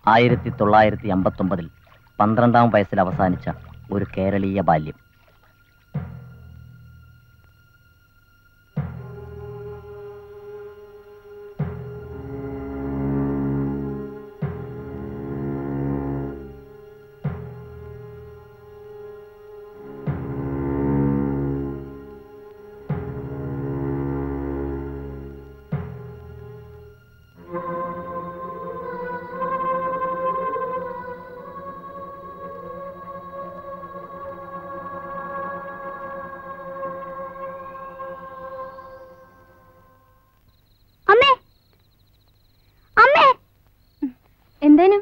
ആയിരത്തി തൊള്ളായിരത്തി അമ്പത്തൊമ്പതിൽ പന്ത്രണ്ടാം വയസ്സിൽ അവസാനിച്ച ഒരു കേരളീയ ബാല്യം അമ്മേ അമ്മേ എന്തേനു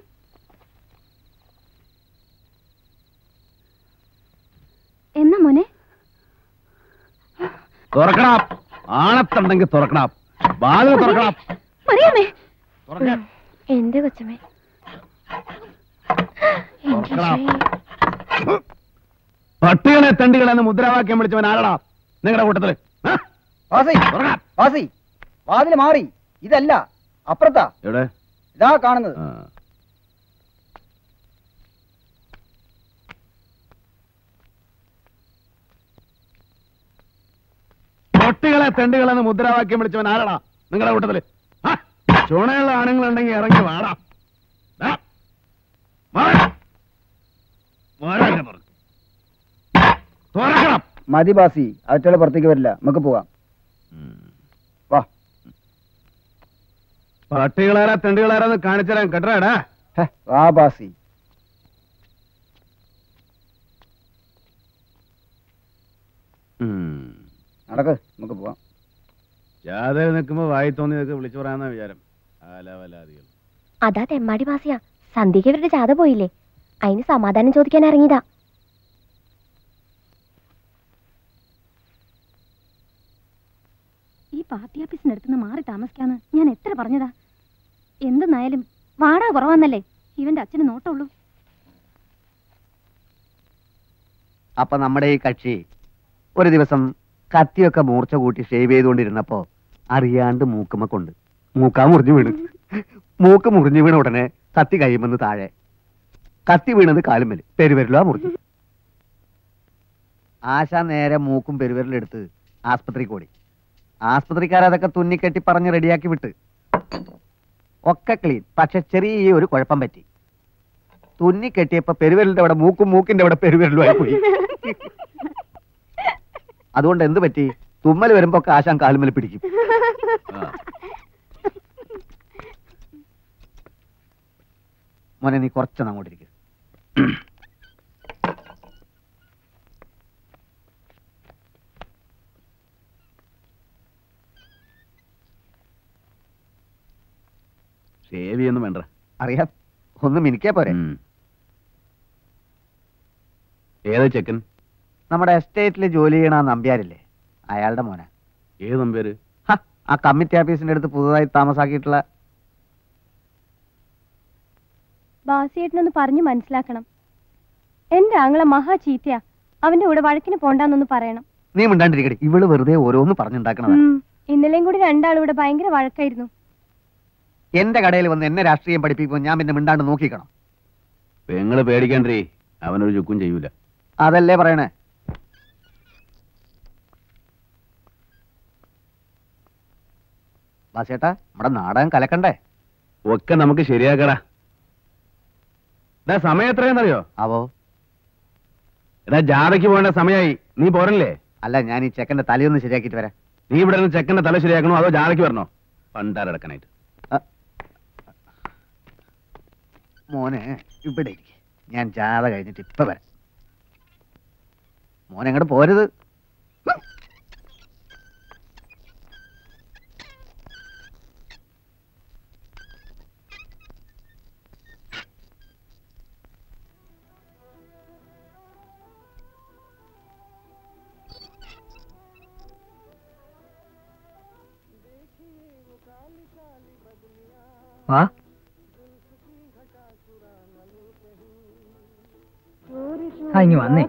എന്നാ മോനെ തുറക്കണം ആണത്തുണ്ടെങ്കിൽ തുറക്കണം വാതിൽ തുറക്കണം മറിയാമേ തുറക്കാൻ എന്റെ കൊച്ചമ്മേ എന്റെ തുറക്കണം. ഈശോയെ. പട്ടികളെ തണ്ടികളെ എന്ന് മുദ്രാവാക്യം വിളിച്ചവൻ ആരടാ നിങ്ങളുടെ കൂട്ടത്തില് ആ? വാസി തുറക്കണം. വാസി വാതില് മാറി ഇതല്ല അപ്പുറത്താ എവിടെ ഇതാ കാണുന്നത് ആ. പട്ടികളെ തെണ്ടുകളെ എന്ന് മുദ്രാവാക്യം വിളിച്ചവൻ ആരടാ നിങ്ങളുടെ കൂട്ടത്തില് ആ? ചുണയുള്ള ആണുങ്ങളുണ്ടെങ്കിൽ ഇറങ്ങി വാടാ ദാ. മാറ്. മാറാൻ പറഞ്ഞു. തുറക്കണം മതി ബാസി അവറ്റകളെ പുറത്തേക്ക് വരില്ല നമുക്ക് പോവാം വാ പട്ടികളാരാ തെണ്ടുകളാരാന്ന് കാണിച്ചു തരാൻ കേട്ടറാടാ ഹെ, വാ ബാസി നടക്ക് നമുക്ക് പോവാം ജാഥയിൽ നിൽക്കുമ്പോ വായി തോന്നി നിൽക്ക് വിളിച്ചു പറയാന്ന വിചാരം ആലാവലാദികൾ അതാ തെമ്മാടി മാസിയ സന്ധ്യക്ക് ഇവരുടെ ജാഥ പോയില്ലേ അതിന് സമാധാനം ചോദിക്കാൻ ഇറങ്ങിയതാ ഈ പാർട്ടി ഓഫീസിന്റെ അടുത്തുനിന്ന് മാറി താമസിക്കാന്ന് ഞാൻ എത്ര പറഞ്ഞതാ എന്തെന്നായാലും വാടാ കുറവാന്നല്ലേ ഇവന്റെ അച്ഛന് നോട്ടമുള്ളൂ അപ്പൊ നമ്മുടെ ഈ കക്ഷി ഒരു ദിവസം കത്തിയൊക്കെ മൂർച്ച കൂട്ടി ഷേവ് ചെയ്തുകൊണ്ടിരുന്നപ്പോ അറിയാണ്ട് മൂക്കുമ്മ കൊണ്ട് മൂക്കാ മുറിഞ്ഞു വീണ് മൂക്ക് മുറിഞ്ഞു വീണ ഉടനെ കത്തി കഴിയുമെന്ന് താഴെ കത്തി വീണത് കാലുമ്മൽ പെരുവിരലാ മുറിഞ്ഞു ആശ നേരെ മൂക്കും പെരുവിരലും എടുത്ത് ആസ്പത്രിക്ക് ഓടി ആസ്പത്രിക്കാരതൊക്കെ തുന്നിക്കെട്ടി പറഞ്ഞ് റെഡിയാക്കി വിട്ട് ഒക്കെ ക്ലീൻ പക്ഷെ ചെറിയ ഒരു കുഴപ്പം പറ്റി തുന്നി കെട്ടിയപ്പോ പെരുവിരലിന്റെ അവിടെ മൂക്കും മൂക്കിന്റെ അവിടെ പെരുവിരലുമായി പോയി അതുകൊണ്ട് എന്ത് പറ്റി തുമ്മൽ വരുമ്പോ കാശാൻ കാലുമ്മൽ പിടിക്കും മോനെ നീ കുറച്ചൊന്ന് അങ്ങോട്ടിരിക്കും ഷേവ് ചെയ്യൊന്നും വേണ്ട അറിയാം ഒന്ന് മിനിക്കാ പോരെ ഉം. ഏതാ ചെക്കൻ നമ്മുടെ എസ്റ്റേറ്റിൽ ജോലി ചെയ്യണ ആ നമ്പ്യാരില്ലേ അയാളുടെ മോനെ ഏത് നമ്പേര് ഹ, ആ കമ്മിറ്റി ഓഫീസിന്റെ അടുത്ത് പുതുതായി താമസാക്കിയിട്ടുള്ള ബാസിയേട്ടനൊന്ന് പറഞ്ഞു മനസ്സിലാക്കണം എന്റെ ആങ്ങളെ മഹാ ചീത്തയാ അവന്റെ കൂടെ വഴക്കിന് പോണ്ടാന്നൊന്ന് പറയണം നീ മിണ്ടാണ്ടിരിക്കടി ഇവള് വെറുതെ ഓരോന്ന് പറഞ്ഞുണ്ടാക്കണതാ ഉം. ഇന്നലെയും കൂടി രണ്ടാളും ഇവിടെ ഭയങ്കര വഴക്കായിരുന്നു എന്റെ കടയിൽ വന്ന് എന്നെ രാഷ്ട്രീയം പഠിപ്പിക്കുമ്പോൾ ഞാൻ പിന്നെ മിണ്ടാണ്ട് നോക്കിക്കണം പെങ്ങള് പേടിക്കണ്ടേ അവനൊരു ചുക്കും ചെയ്യൂല അതല്ലേ പറയണേ ബാസേട്ടാ നമ്മുടെ നാടകം കലക്കണ്ടേ ഒക്കെ നമുക്ക് ശരിയാക്കടാ എടാ സമയം എത്രയാണെന്നറിയോ ആവോ എടാ ജാഥയ്ക്ക് പോകേണ്ട സമയമായി നീ പോരല്ലേ അല്ല ഞാൻ ഈ ചെക്കന്റെ തലയൊന്ന് ശരിയാക്കിയിട്ട് വരാം നീ ഇവിടെ നിന്ന് ചെക്കന്റെ തല ശരിയാക്കണോ അതോ ജാഥയ്ക്ക് വരണോ പണ്ടാരടക്കാനായിട്ട് മോനെ ഇവിടെ ഇരിക്ക്. ഞാൻ ജാഥ കഴിഞ്ഞിട്ട് ഇപ്പൊ വരാം മോനെ അങ്ങോട്ട് പോരുത് വാ ആ ഇനി വന്നേ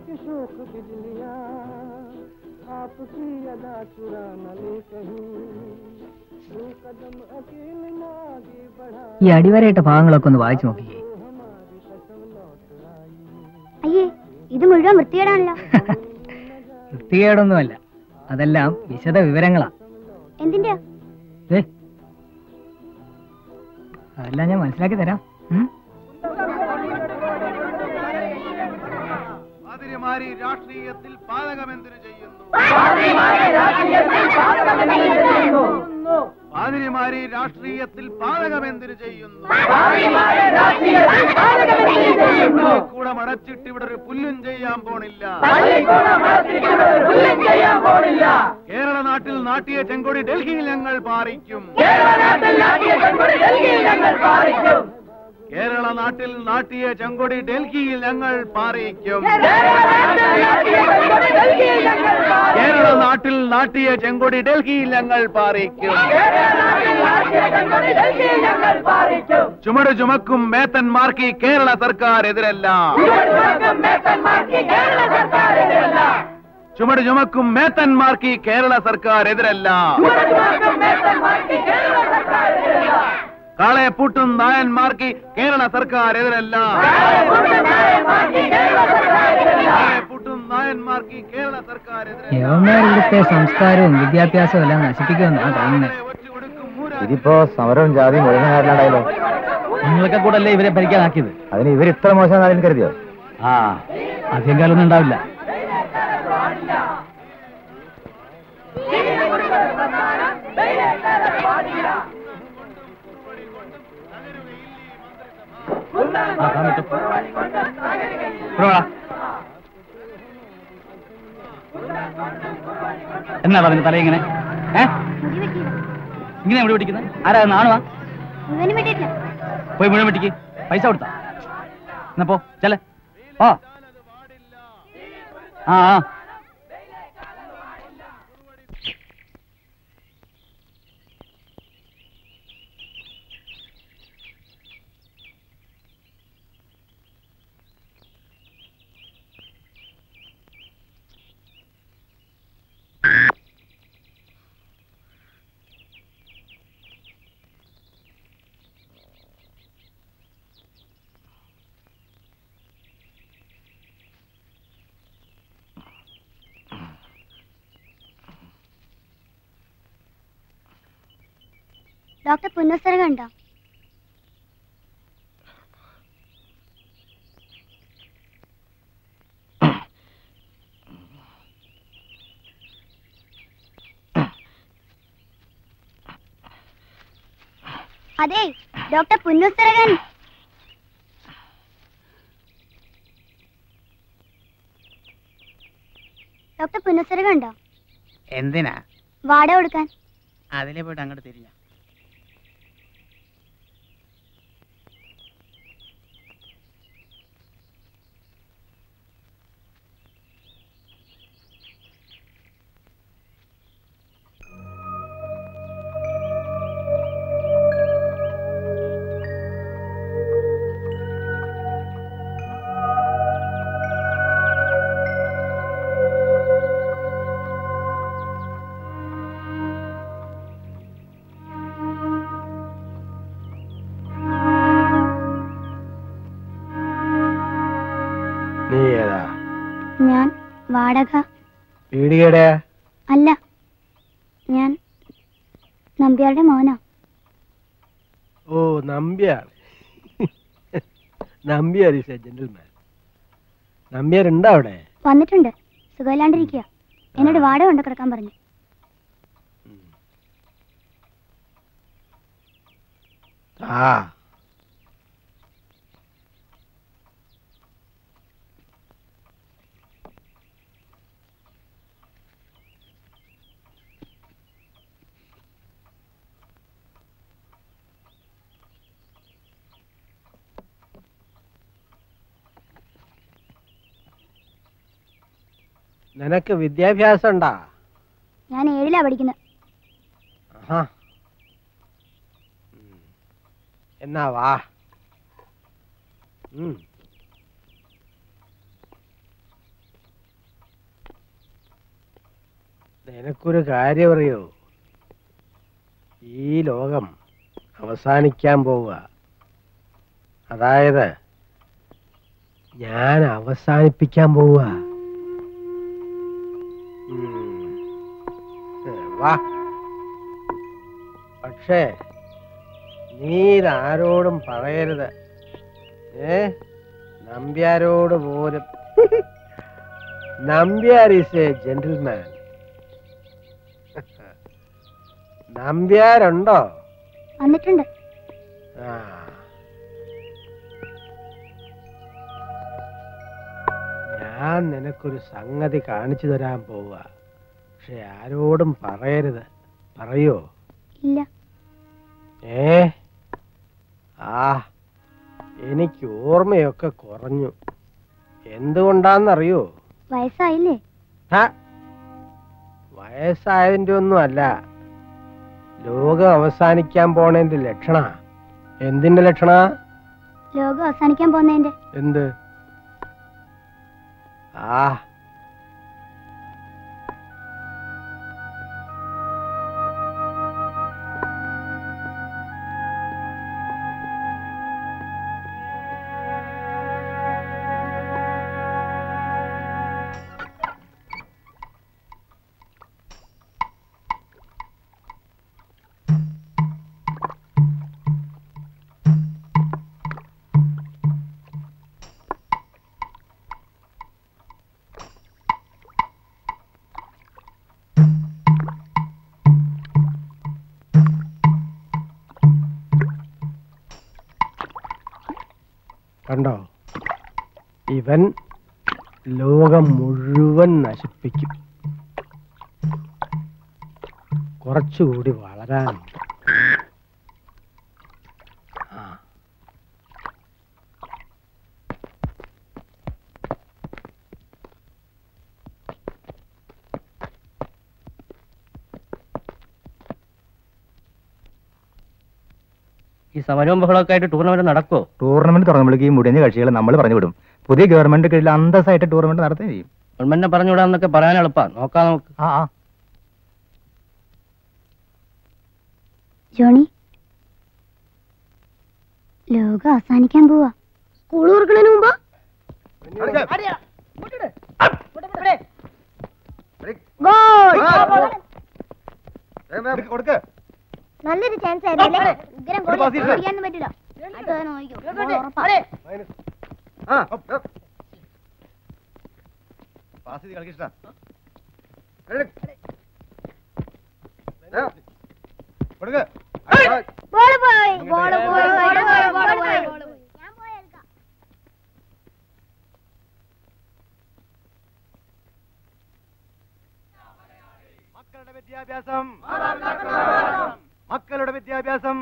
ഈ അടിവരയിട്ട ഭാഗങ്ങളൊക്കെ ഒന്ന് വായിച്ചു നോക്കിക്കേ ഇത് മുഴുവൻ വൃത്തികേടാണല്ലോ വൃത്തികേടൊന്നുമല്ല അതെല്ലാം വിശദ വിവരങ്ങളാ എന്തിന്റെയാ ദേ. അതെല്ലാം ഞാൻ മനസ്സിലാക്കി തരാം ഉം? പാതിരിമാരി രാഷ്ട്രീയത്തിൽ പാതകമെന്തിനു ചെയ്യുന്നു പാതിരിമാരി രാഷ്ട്രീയത്തിൽ പാതകമെന്തിനു ചെയ്യുന്നു പള്ളിക്കൂടം അടച്ചിട്ട് ഇവിടെ ഒരു പുല്ലും ചെയ്യാൻ പോണില്ല കേരള നാട്ടിൽ നാട്ടിയ ചെങ്കൊടി ഡൽഹിയിൽ ഞങ്ങൾ പാറിക്കും കേരള നാട്ടിൽ നാട്ടിയ ചെങ്കൊടി ഡൽഹിയിൽ ഞങ്ങൾ പാറിക്കും കേരള നാട്ടിൽ നാട്ടിയ ചെങ്കൊടി ഡൽഹിയിൽ ഞങ്ങൾ പാറിക്കും ചുമട് ചുമക്കും മേത്തന്മാർക്ക് ഈ കേരള സർക്കാർ എതിരല്ല ചുമട് ചുമക്കും മേത്തന്മാർക്ക് ഈ കേരള സർക്കാർ എതിരല്ല കാളയെ പൂട്ടും നായന്മാർക്ക് ഈ കേരള സർക്കാർ എതിരല്ല കാളയെ പൂട്ടും നായന്മാർക്ക് ഈ കേരള സർക്കാർ എതിരല്ല യവന്മാർ ഇവിടുത്തെ സംസ്കാരവും വിദ്യാഭ്യാസവും എല്ലാം നശിപ്പിക്കുമെന്നാണ് തോന്നുന്നത് ഇതിപ്പോ സമരവും ജാതിയും ഒഴുകാനായാലോ നിങ്ങളൊക്കെ കൂടെ അല്ലേ ഇവരെ ഭരിക്കാനാക്കിയത് അതിന് ഇവർ ഇത്ര മോശം നാളിൽ കരുതിയോ ആ അധികം കാലൊന്നും ഉണ്ടാവില്ല ആ, താൻ വിട്ടോ. ഇവിടെ വാ. എന്നാടാ നിന്റെ തല ഇങ്ങനെ ഏ മുടി വെട്ടിയില്ല ഇങ്ങനെ എവിടെ പിടിക്കുന്നത് ആരാ നാണുവാ മുഴുവനും വെട്ടിയിട്ടില്ല പോയി മുഴുവൻ വെട്ടിക്ക് പൈസ കൊടുത്താ എന്നാ പോ ചെല ഓ ആ ആ ഡോക്ടർ പുനഃസർഗം ഉണ്ടോ അതെ ഡോക്ടർ പുന്നുസരകൻ ഡോക്ടർ പുന്നുസരകൻ ഉണ്ടോ എന്തിനാ വാടക കൊടുക്കാൻ അതിലെ പോയിട്ട് അങ്ങോട്ട് തിരിഞ്ഞ നീ ഏതാ ഞാൻ വാടക പീടികയുടെ അല്ല ഞാൻ നമ്പ്യാരുടെ മോനോ ഓ Nambiar Nambiar is a gentleman Nambiar ഉണ്ടോ അവിടെ വന്നിട്ടുണ്ട് സുഖമില്ലാണ്ടിരിക്കുക എന്നോട് വാടക കൊണ്ട് കിടക്കാൻ പറഞ്ഞു ആ നിനക്ക് വിദ്യാഭ്യാസം ഉണ്ടാ ഞാൻ ഏഴിലാ പഠിക്കുന്നത് ആഹാ. ഉം. എന്നാ വാ ഉം. നിനക്കൊരു കാര്യം അറിയോ ഈ ലോകം അവസാനിക്കാൻ പോവുക അതായത് ഞാൻ അവസാനിപ്പിക്കാൻ പോവുക വാ പക്ഷേ നീ ഇതാരോടും പറയരുത് ഏ നമ്പ്യാരോട് പോലും നമ്പ്യാർ ഈസ് എ ജെന്റിൽമാൻ നമ്പ്യാരുണ്ടോ വന്നിട്ടുണ്ട് ആ ഞാൻ നിനക്കൊരു സംഗതി കാണിച്ചു തരാൻ പോവുക പക്ഷെ ആരോടും പറയരുത് പറയോ ഇല്ല ഏ ആ എനിക്ക് ഓർമ്മയൊക്കെ കുറഞ്ഞു എന്തുകൊണ്ടാന്നറിയോ വയസ്സായില്ലേ ഹ, വയസ്സായതിന്റെ ഒന്നും അല്ല ലോകം അവസാനിക്കാൻ പോണതിന്റെ ലക്ഷണ എന്തിന്റെ ലക്ഷണ ലോകം അവസാനിക്കാൻ പോകുന്നതിന്റെ എന്ത് ആ കണ്ടോ ഇവൻ ലോകം മുഴുവൻ നശിപ്പിക്കും കുറച്ചുകൂടി വളരാനുണ്ട് ആ. ഈ സമരവും ബഹളമൊക്കെ ആയിട്ട് ടൂർണമെന്റ് നടക്കുമോ ടൂർണമെന്റ് തുടങ്ങുമ്പോഴേക്ക് ഈ മുടിഞ്ഞ കക്ഷികളെ നമ്മൾ പറഞ്ഞു വിടും പുതിയ ഗവൺമെന്റ് കീഴിൽ അന്തസ്സായിട്ട് ടൂർണമെന്റ് നടത്തുകയും ചെയ്യും ഗവൺമെന്റിനെ പറഞ്ഞുവിടാന്നൊക്കെ പറയാൻ എളുപ്പാ നോക്കാം നമുക്ക് ആ ആ ജോണി ലോകം അവസാനിക്കാൻ പോവാ സ്കൂൾ തുറക്കണതിന് മുമ്പ് കൊടുക്ക് നല്ലൊരു ചാൻസ് ആയിരുന്നല്ലേ ഉഗ്രം goal. പിടിക്കാനൊന്നും പറ്റില്ല അടുത്ത തവണ നോക്കിക്കോ. goal ഉറപ്പാ. ആ പാസ് ചെയ്ത് കളിക്കഷ്ട കൊടുക്ക് Ball പോയി. Ball പോയി. Ball പോയി. Ball പോയി. ഞാൻ പോയി എടുക്കാം. മക്കളുടെ വിദ്യാഭ്യാസം മക്കളുടെ വിദ്യാഭ്യാസം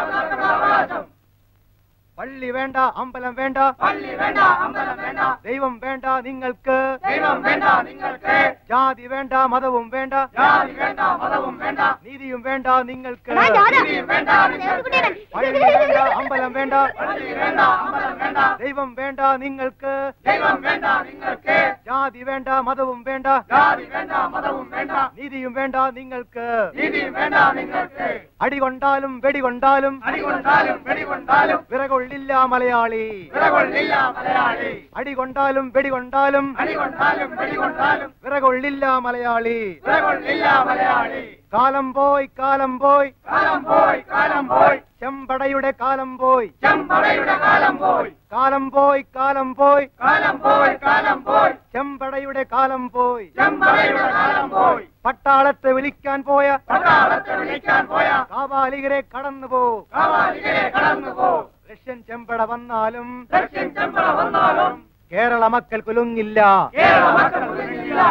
പള്ളി വേണ്ട അമ്പലം വേണ്ട പള്ളി വേണ്ട അമ്പലം വേണ്ട ദൈവം വേണ്ട നിങ്ങൾക്ക് ദൈവം വേണ്ട നിങ്ങൾക്ക് ജാതി വേണ്ട മതവും വേണ്ട ജാതി വേണ്ട മതവും വേണ്ട നീതിയും വേണ്ട നിങ്ങൾക്ക് എടാ, ജാഥ. നീതിയും വേണ്ട ദേവസ്കുട്ടിയുടെ. പള്ളി വേണ്ട അമ്പലം വേണ്ട പള്ളി വേണ്ട അമ്പലം വേണ്ട ദൈവം വേണ്ട നിങ്ങൾക്ക് ദൈവം വേണ്ട നിങ്ങൾക്ക് ജാതി വേണ്ട മതവും വേണ്ട ജാതി വേണ്ട മതവും വേണ്ട നീതിയും വേണ്ട നിങ്ങൾക്ക് നീതിയും വേണ്ട നിങ്ങൾക്ക് അടികൊണ്ടാലും വെടികൊണ്ടാലും അടികൊണ്ടാലും വെടികൊണ്ടാലും വിറകൊള്ളില്ല മലയാളി വിറകൊള്ളില്ല മലയാളി അടികൊണ്ടാലും വെടികൊണ്ടാലും അടികൊണ്ടാലും വെടികൊണ്ടാലും വിറകൊള്ളില്ല മലയാളി വിറകൊള്ളില്ല മലയാളി കാലം പോയി കാലം പോയി കാലം പോയി കാലം പോയി ചെമ്പടയുടെ കാലം പോയി ചെമ്പടയുടെ കാലം പോയി കാലം പോയി കാലം പോയി കാലം പോയി കാലം പോയി ചെമ്പടയുടെ കാലം പോയി ചെമ്പടയുടെ കാലം പോയി പട്ടാളത്തെ വിളിക്കാൻ പോയ പട്ടാളത്തെ വിളിക്കാൻ പോയ കാവാലികരെ കടന്നു പോ കാവാലികരെ കടന്നു പോ റഷ്യൻ ചെമ്പട വന്നാലും റഷ്യൻ ചെമ്പട വന്നാലും കേരള മക്കൾ കുലുങ്ങില്ല കേരള മക്കൾ കുലുങ്ങില്ല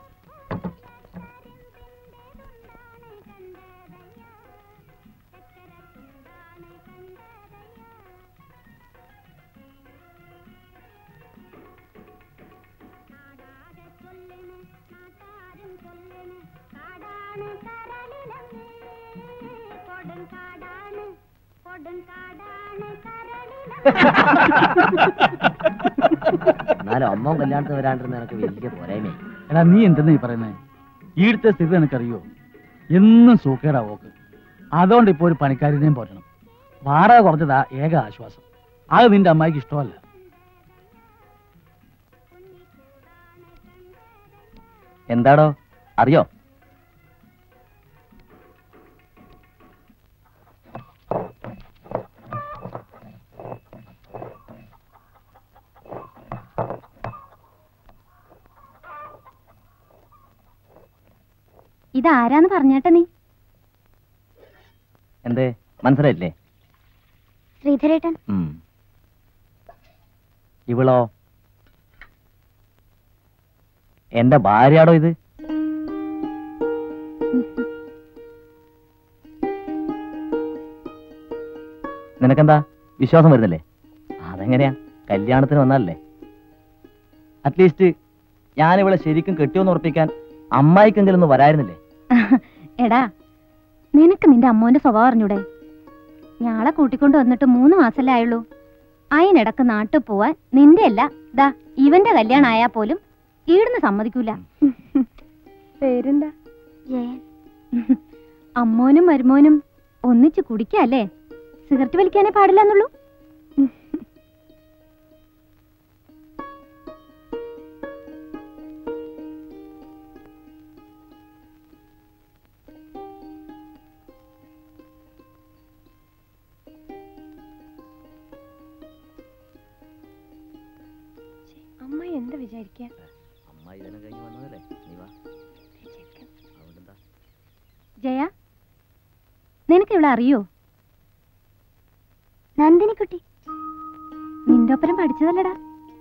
എന്നാലും അമ്മ കല്യാണത്തിന് വരാണ്ടിരുന്ന എനിക്ക് വലിയ പോരായ്മ എടാ നീ എന്തെന്ന് ഈ പറയുന്നത് ഈടുത്തെ സ്ഥിതി നിനക്കറിയോ എന്നും സൂക്കേടാ ഓക്ക് അതുകൊണ്ട് ഇപ്പൊ ഒരു പണിക്കാരനെയും പോറ്റണം വാടക കുറഞ്ഞതാ ഏക ആശ്വാസം അത് നിന്റെ അമ്മായിക്ക് ഇഷ്ടമല്ല എന്താടോ അറിയോ ഇതാരാന്ന് പറഞ്ഞേട്ടാ നീ എന്തേ മനസ്സിലായില്ലേ ശ്രീധരേട്ടൻ ഉം. ഇവളോ എന്റെ ഭാര്യയാടോ ഇത് നിനക്കെന്താ വിശ്വാസം വരുന്നില്ലേ അതെങ്ങനെയാ കല്യാണത്തിന് വന്നാലല്ലേ അറ്റ്ലീസ്റ്റ് ഞാനിവളെ ശരിക്കും കെട്ടിയോന്ന് ഉറപ്പിക്കാൻ അമ്മായിക്കെങ്കിലും ഒന്ന് വരായിരുന്നില്ലേ എടാ നിനക്ക് നിന്റെ അമ്മോന്റെ സ്വഭാവം അറിഞ്ഞൂടെ ഞാളെ കൂട്ടിക്കൊണ്ട് വന്നിട്ട് മൂന്ന് മാസല്ലേ ആയുള്ളൂ അതിനിടക്ക് നാട്ടിൽ പോവാൻ നിന്റെ അല്ല ദാ ഇവന്റെ കല്യാണം ആയാ പോലും ഈടുന്ന് സമ്മതിക്കൂല പേരെന്താ ജയൻ അമ്മോനും മരുമോനും ഒന്നിച്ച് കുടിക്കല്ലേ സിഗരറ്റ് വലിക്കാനേ പാടില്ലെന്നുള്ളൂ അമ്മ എന്താ വിചാരിക്ക അമ്മായി ഇതിനെ കഴിഞ്ഞ് വന്നതല്ലേ നീ വാ അതുകൊണ്ടെന്താ ജയ നിനക്ക് ഇവിടെ അറിയോ നന്ദിനിക്കുട്ടി നിന്റെ ഒപ്പരം പഠിച്ചതല്ലടാ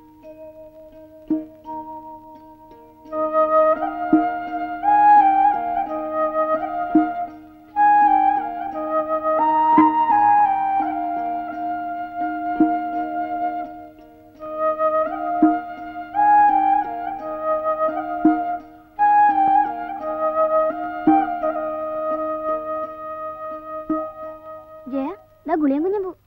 ജയ ദാ ഗുളിയും കുഞ്ഞും പോ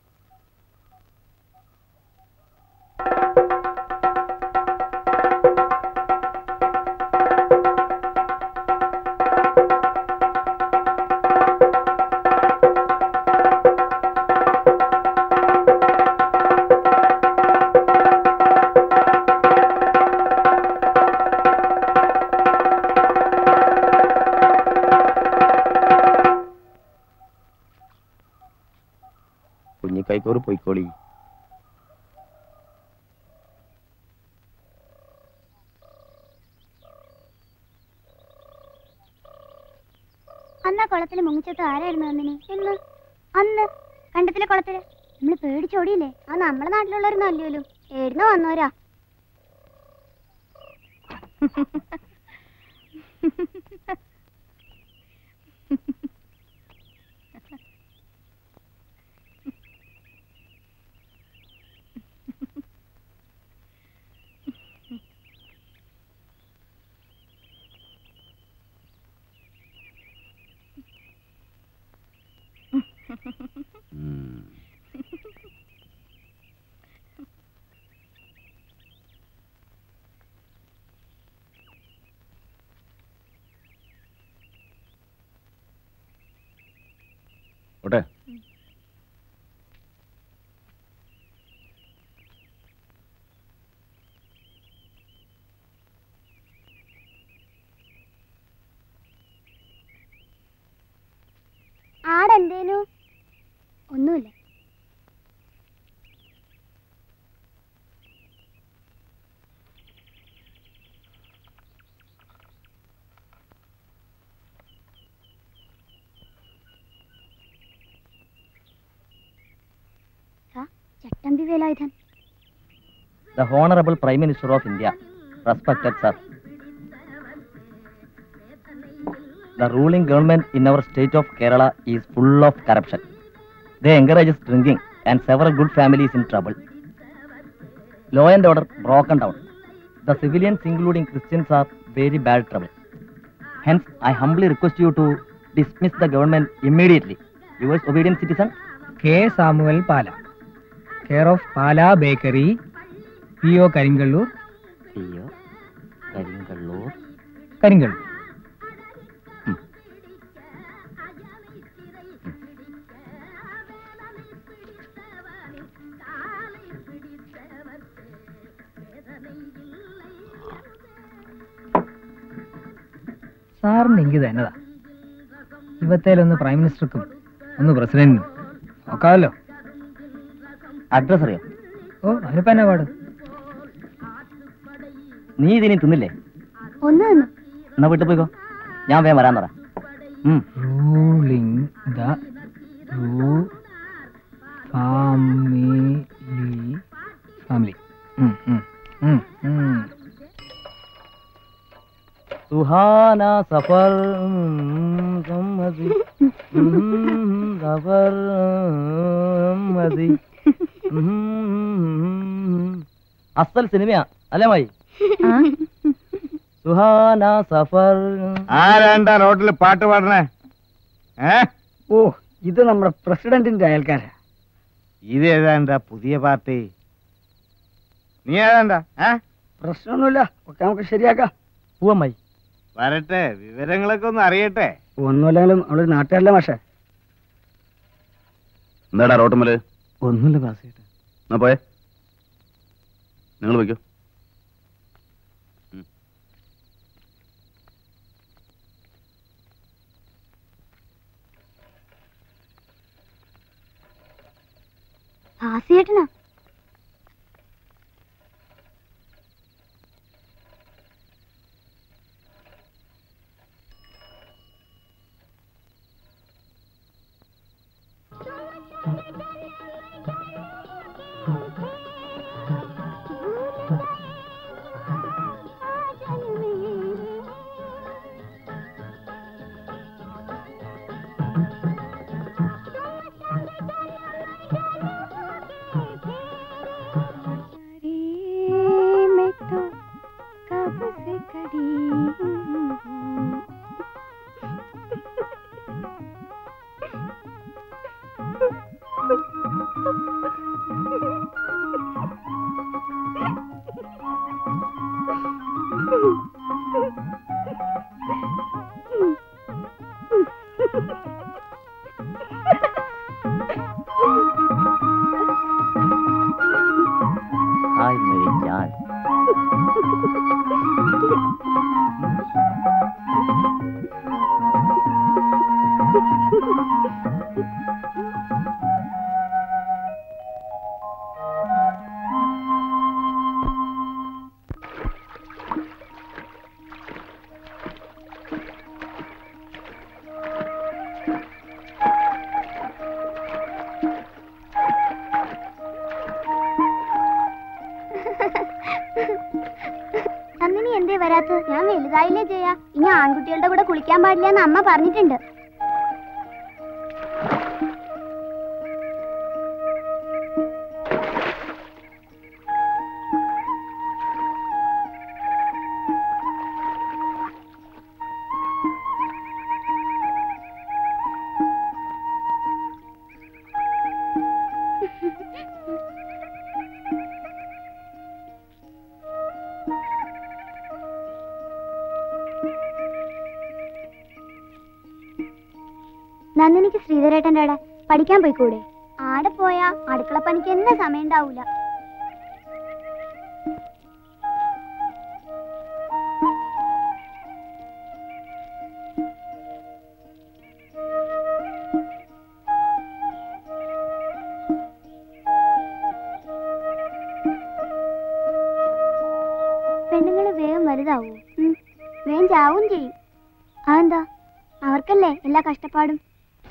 കുഞ്ഞിക്കൈക്കോറ് പൊയ്ക്കോളി അന്ന് ആ കുളത്തില് മുങ്ങിച്ചിട്ട് ആരായിരുന്നു നന്ദിനി എന്ന് അന്ന് കണ്ടത്തിലെ കുളത്തില് നമ്മള് പേടിച്ചോടിയില്ലേ ആ നമ്മളെ നാട്ടിലുള്ളവരൊന്നും അല്ലല്ലോ ഏടുന്ന വന്നോരാ ഓട്ടെ ആടെന്തേനു ഒന്നുമില്ല ആ, Chattambi Velayudhan The Honorable Prime Minister of India, respected sir. The ruling government in our state of Kerala is full of corruption. They encourage drinking and several good families in trouble. Law and order broken down. The civilians, including Christians, are very bad trouble. Hence, I humbly request you to dismiss the government immediately. Yours obedient citizen, K Samuel Pala care of Pala bakery P O Karingallur P.O. Karingallur. Karingallur സാറിന്റെ ഇങ്കി തന്നതാ ഇവത്തേലൊന്ന് prime മിനിസ്റ്റർക്കും ഒന്ന് പ്രസിഡന്റിനും നോക്കാമല്ലോ address അറിയോ ഓ അതിനിപ്പോ എന്നാ പാട് നീ ഇതിനി തിന്നില്ലേ ഒന്ന് തന്നു എന്നാ വീട്ടിൽ പോയിക്കോ ഞാൻ വേഗം വരാൻ പറ ഉം. റൂളിംഗ് ദ റൂ ഫാമിലി ഫാമിലി സുഹാന സഫർ ഉം, സമ്മതി ഉം, സഫർ മതി ഉം. അസൽ സിനിമയാ അല്ലേ മായി സുഹാന സഫർ ആരാണ്ടാ റോഡിൽ പാട്ട് പാടണേ ഏ ഓ ഇത് നമ്മുടെ പ്രസിഡന്റിന്റെ അയൽക്കാരാ ഇത് ഏതാണ്ടാ പുതിയ പാർട്ടി നീ ഏതാണ്ടാ ഏ പ്രശ്നമൊന്നുമില്ല ഒക്കെ നമുക്ക് ശരിയാക്കാം പൂവമ്മായി വരട്ടെ വിവരങ്ങളൊക്കെ ഒന്ന് അറിയട്ടെ ഒന്നുമില്ലെങ്കിലും അവളൊരു നാട്ടുകാരല്ല മാഷേ എന്താടാ റോട്ടുമ്മല് ഒന്നുമില്ല ബാസേട്ടാ എന്നാ പോയെ നിങ്ങൾ വയ്ക്കോ ഭാസിയേട്ടനാ मैं तो कब से खड़ी हूँ ഹായ് മേരി ജാൻ നന്ദിനി എന്തേ വരാത്തത് ഞാൻ വലുതായില്ലേ ചെയ്യാ ഇനി ആൺകുട്ടികളുടെ കൂടെ കുളിക്കാൻ പാടില്ല എന്ന് അമ്മ പറഞ്ഞിട്ടുണ്ട് നന്ദിനിക്ക് ശ്രീധരേട്ടൻ്റെ അവിടെ പഠിക്കാൻ പോയിക്കൂടെ ആടെ പോയാ അടുക്കള പണിക്ക് എന്നെ സമയം ഉണ്ടാവൂല പെണ്ണുങ്ങള് വേഗം വലുതാവൂ ഉം. വേഗം ചാവും ചെയ്യും അതെന്താ അവർക്കല്ലേ എല്ലാ കഷ്ടപ്പാടും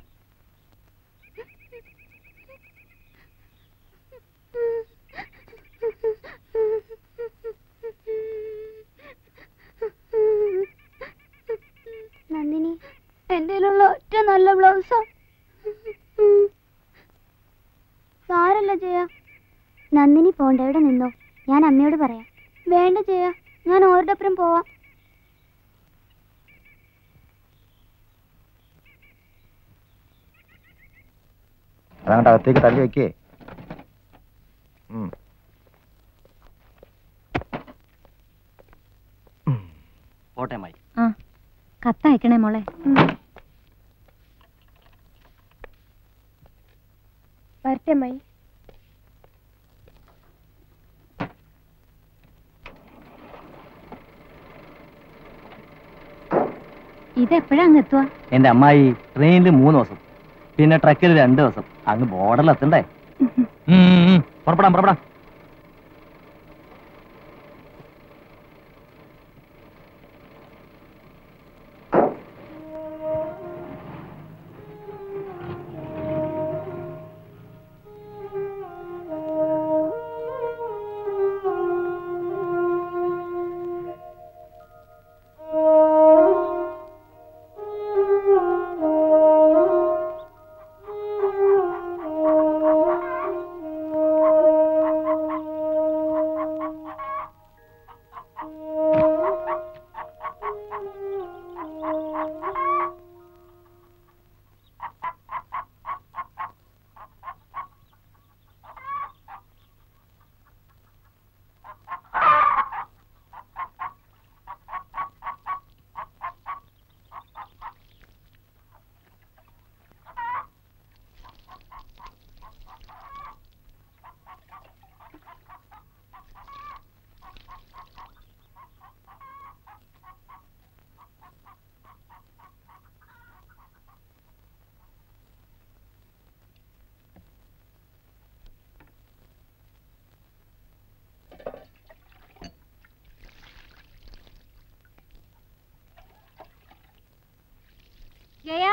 നന്ദിനി എൻ്റെ കയ്യിലുള്ള ഒറ്റ നല്ല ബ്ലൗസാ സാരല്ല ജയ നന്ദിനി പോണ്ട എവിടെ നിന്നോ ഞാൻ അമ്മയോട് പറയാം വേണ്ട ജയ ഞാൻ ഓരുടെ അപ്പുറം പോവാം അതങ്ങോട്ട് അകത്തേക്ക് തള്ളി വെക്കേ പോട്ടെ മായി ആ കത്തയക്കണേ മോളെ വരട്ടെ മൈ ഇതെപ്പോഴാ അങ്ങ് എത്തുക എന്റെ അമ്മായി ട്രെയിനിൽ മൂന്ന് ദിവസം പിന്നെ ട്രക്കിൽ രണ്ട് ദിവസം അങ്ങ് ബോർഡറിൽ എത്തണ്ടേ പുറപ്പെടാം പുറപ്പെടാം ജയാ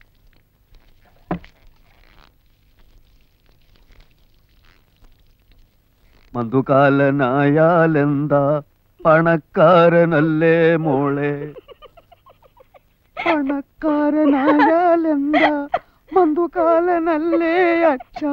മധുകാലനായാലെന്താ പണക്കാരനല്ലേ മോളെ പണക്കാരനായാലെന്താ മധുകാലനല്ലേ അച്ഛ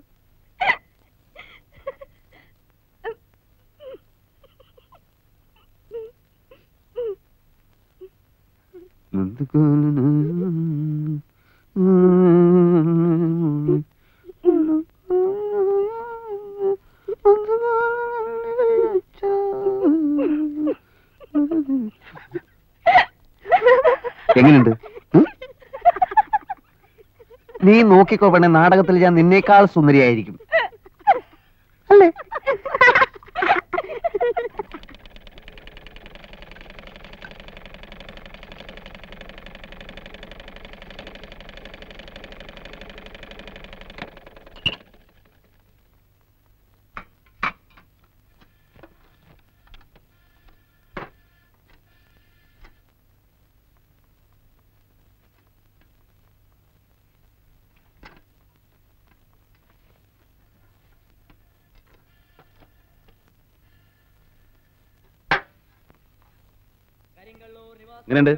എങ്ങനെയുണ്ട് ഉം? നീ നോക്കിക്കോ പെണ്ണെ നാടകത്തിൽ ഞാൻ നിന്നേക്കാൾ സുന്ദരിയായിരിക്കും എങ്ങനെയുണ്ട്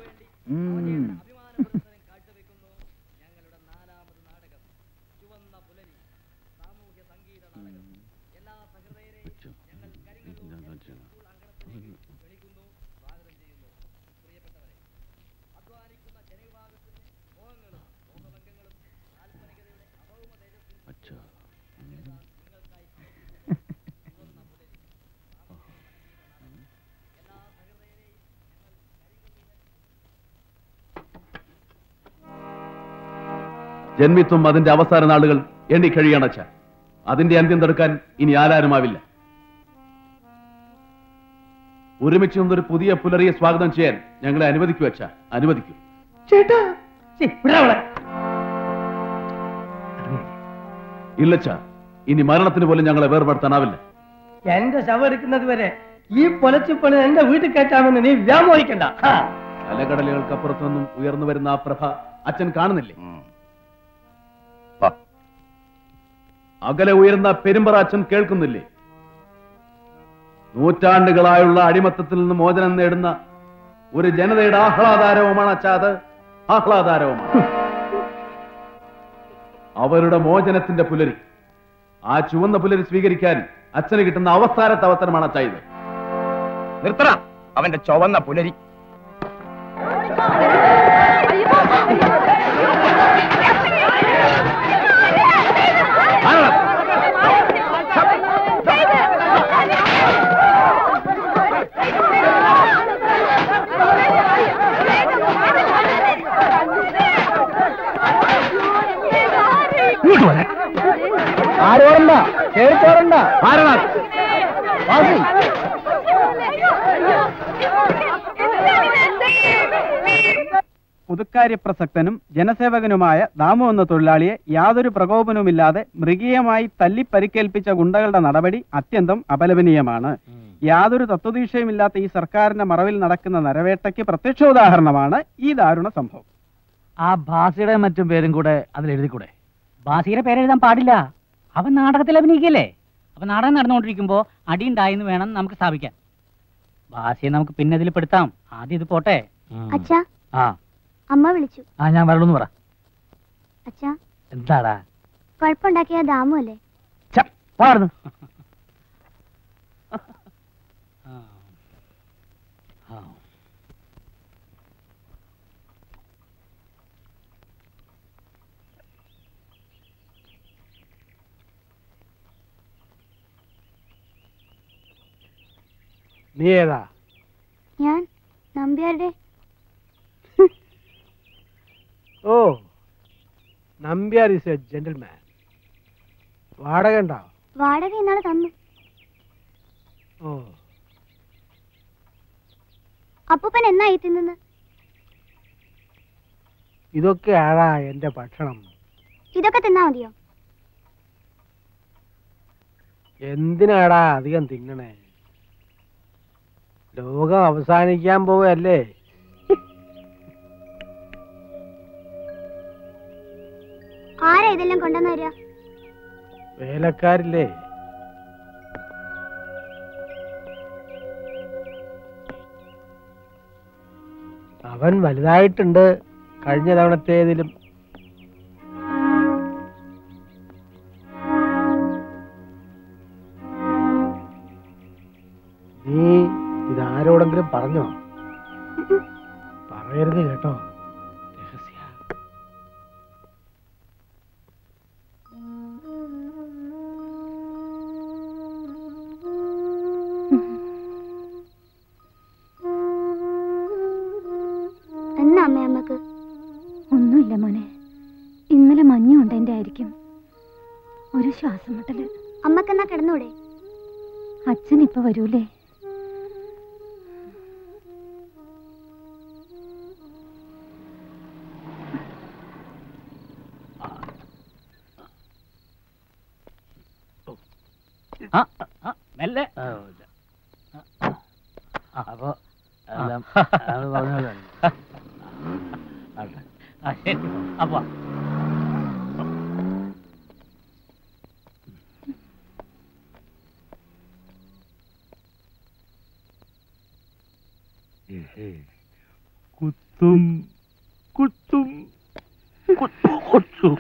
ജന്മിത്വം അതിന്റെ അവസാന നാളുകൾ എണ്ണി കഴിയണച്ച അതിന്റെ അന്ത്യം തടുക്കാൻ ഇനി ആരാരുമാവില്ല ഒരുമിച്ച് നിന്നൊരു പുതിയ പുലരിയെ സ്വാഗതം ചെയ്യാൻ ഞങ്ങളെ അനുവദിക്കു വെച്ച അനുവദിക്കൂ ചേട്ടാ ഇല്ലച്ച ഇനി മരണത്തിന് പോലും ഞങ്ങളെ വേർപെടുത്താനാവില്ല എന്റെ ശവം എടുക്കുന്നത് വരെ ഈ പൊലച്ചിപ്പണി എന്റെ വീട്ടിൽ കയറ്റാമെന്ന് നീ വ്യാമോഹിക്കണ്ട ഹാ. അലകടലുകൾക്കപ്പുറത്തു നിന്നും ഉയർന്നു വരുന്ന ആ പ്രഭ അച്ഛൻ കാണുന്നില്ലേ അകലെ ഉയർന്ന പെരുമ്പറ അച്ഛൻ കേൾക്കുന്നില്ലേ നൂറ്റാണ്ടുകളായുള്ള അടിമത്തത്തിൽ നിന്ന് മോചനം നേടുന്ന ഒരു ജനതയുടെ ആഹ്ലാദാരവമാണ് അച്ഛാ അത് ആഹ്ലാദാരവമാണ് അവരുടെ മോചനത്തിന്റെ പുലരി ആ ചുവന്ന പുലരി സ്വീകരിക്കാൻ അച്ഛന് കിട്ടുന്ന അവസാനത്തെ അവസരമാണ് അച്ഛാ ഇത് നിർത്തണ അവന്റെ ചുവന്ന പുലരി ആരോടണ്ട കേൾക്കോറണ്ട പൊതുക്കാര്യ പ്രസക്തനും ജനസേവകനുമായ ദാമു എന്ന തൊഴിലാളിയെ യാതൊരു പ്രകോപനവുമില്ലാതെ മൃഗീയമായി തല്ലി പരിക്കേൽപ്പിച്ച ഗുണ്ടകളുടെ നടപടി അത്യന്തം അപലപനീയമാണ് യാതൊരു തത്വദീക്ഷയുമില്ലാത്ത ഈ സർക്കാരിന്റെ മറവിൽ നടക്കുന്ന നരവേട്ടയ്ക്ക് പ്രത്യക്ഷ ഉദാഹരണമാണ് ഈ ദാരുണ സംഭവം ആ ഭാസിയുടെ മറ്റും പേരും കൂടെ അതിൽ എഴുതിക്കൂടെ ബാസിയുടെ പേരെഴുതാൻ പാടില്ല അവൻ നാടകത്തിൽ അഭിനയിക്കല്ലേ അപ്പൊ നാടകം നടന്നുകൊണ്ടിരിക്കുമ്പോ അടിയുണ്ടായെന്ന് വേണം നമുക്ക് സ്ഥാപിക്കാൻ ബാസിയെ നമുക്ക് പിന്നെ ഇതിൽ പെടുത്താം ആദ്യം ഇത് പോട്ടെ അച്ഛാ ആ അമ്മ വിളിച്ചു ആ ഞാൻ വരണമെന്ന് പറ അച്ഛാ എന്താടാ കുഴപ്പമുണ്ടാക്കിയ ദാമു അല്ലേ പോടാ നീ ഏതാ ഞാൻ നമ്പ്യാരുടെ ഓ നമ്പ്യാർ ഇസ് എ ജെന്റിൽമാൻ വാടക ഉണ്ടോ വാടക ഇന്നാളെ തന്നു ഓ അപ്പൂപ്പൻ എന്നായി തിന്നുന്നത് ഇതൊക്കെ ആടാ എന്റെ ഭക്ഷണം ഇതൊക്കെ തിന്നാ മതിയോ എന്തിനാടാ അധികം തിന്നണേ ലോകം അവസാനിക്കാൻ പോവല്ലേ ആരാ ഇതെല്ലാം കൊണ്ടുവന്ന് തരിക വേലക്കാരില്ലേ അവൻ വലുതായിട്ടുണ്ട് കഴിഞ്ഞ തവണത്തേതിലും നീ ഇതാരോടെങ്കിലും പറഞ്ഞോ പറയരുത് കേട്ടോ രഹസ്യ എന്നാ അമ്മ അമ്മക്ക് ഒന്നുമില്ല മോനെ ഇന്നലെ മഞ്ഞുണ്ട് എന്റെ ആയിരിക്കും ഒരു ശ്വാസം മുട്ടല് അമ്മക്കെന്നാ കിടന്നൂടെ അച്ഛൻ ഇപ്പൊ വരൂലേ ആ, ആ, മെല്ലെ അപ്പൊ എല്ലാം അത് പറഞ്ഞല്ലോ ആട്ടെ. ആ, ശരി അപ്പൊ കുത്തും കുത്തും കുത്തു കുത്തും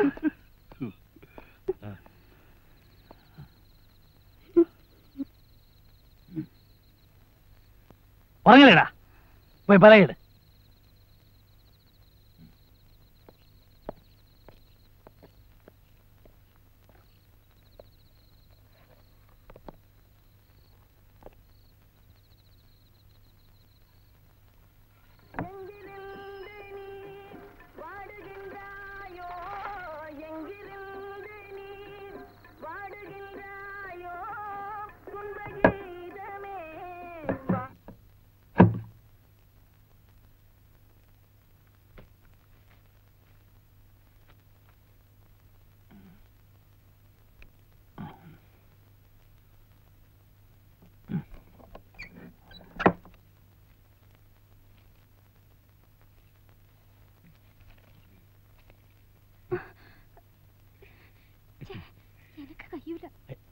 ഉറങ്ങലേടാ പോയി പറയട് എനിക്ക് കഴിയൂല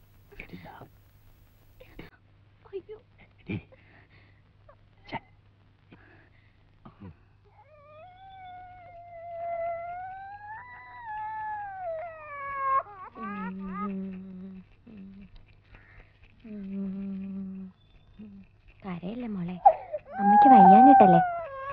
അയ്യോ കരയല്ലേ മോളെ അമ്മയ്ക്ക് വയ്യാഞ്ഞിട്ടല്ലേ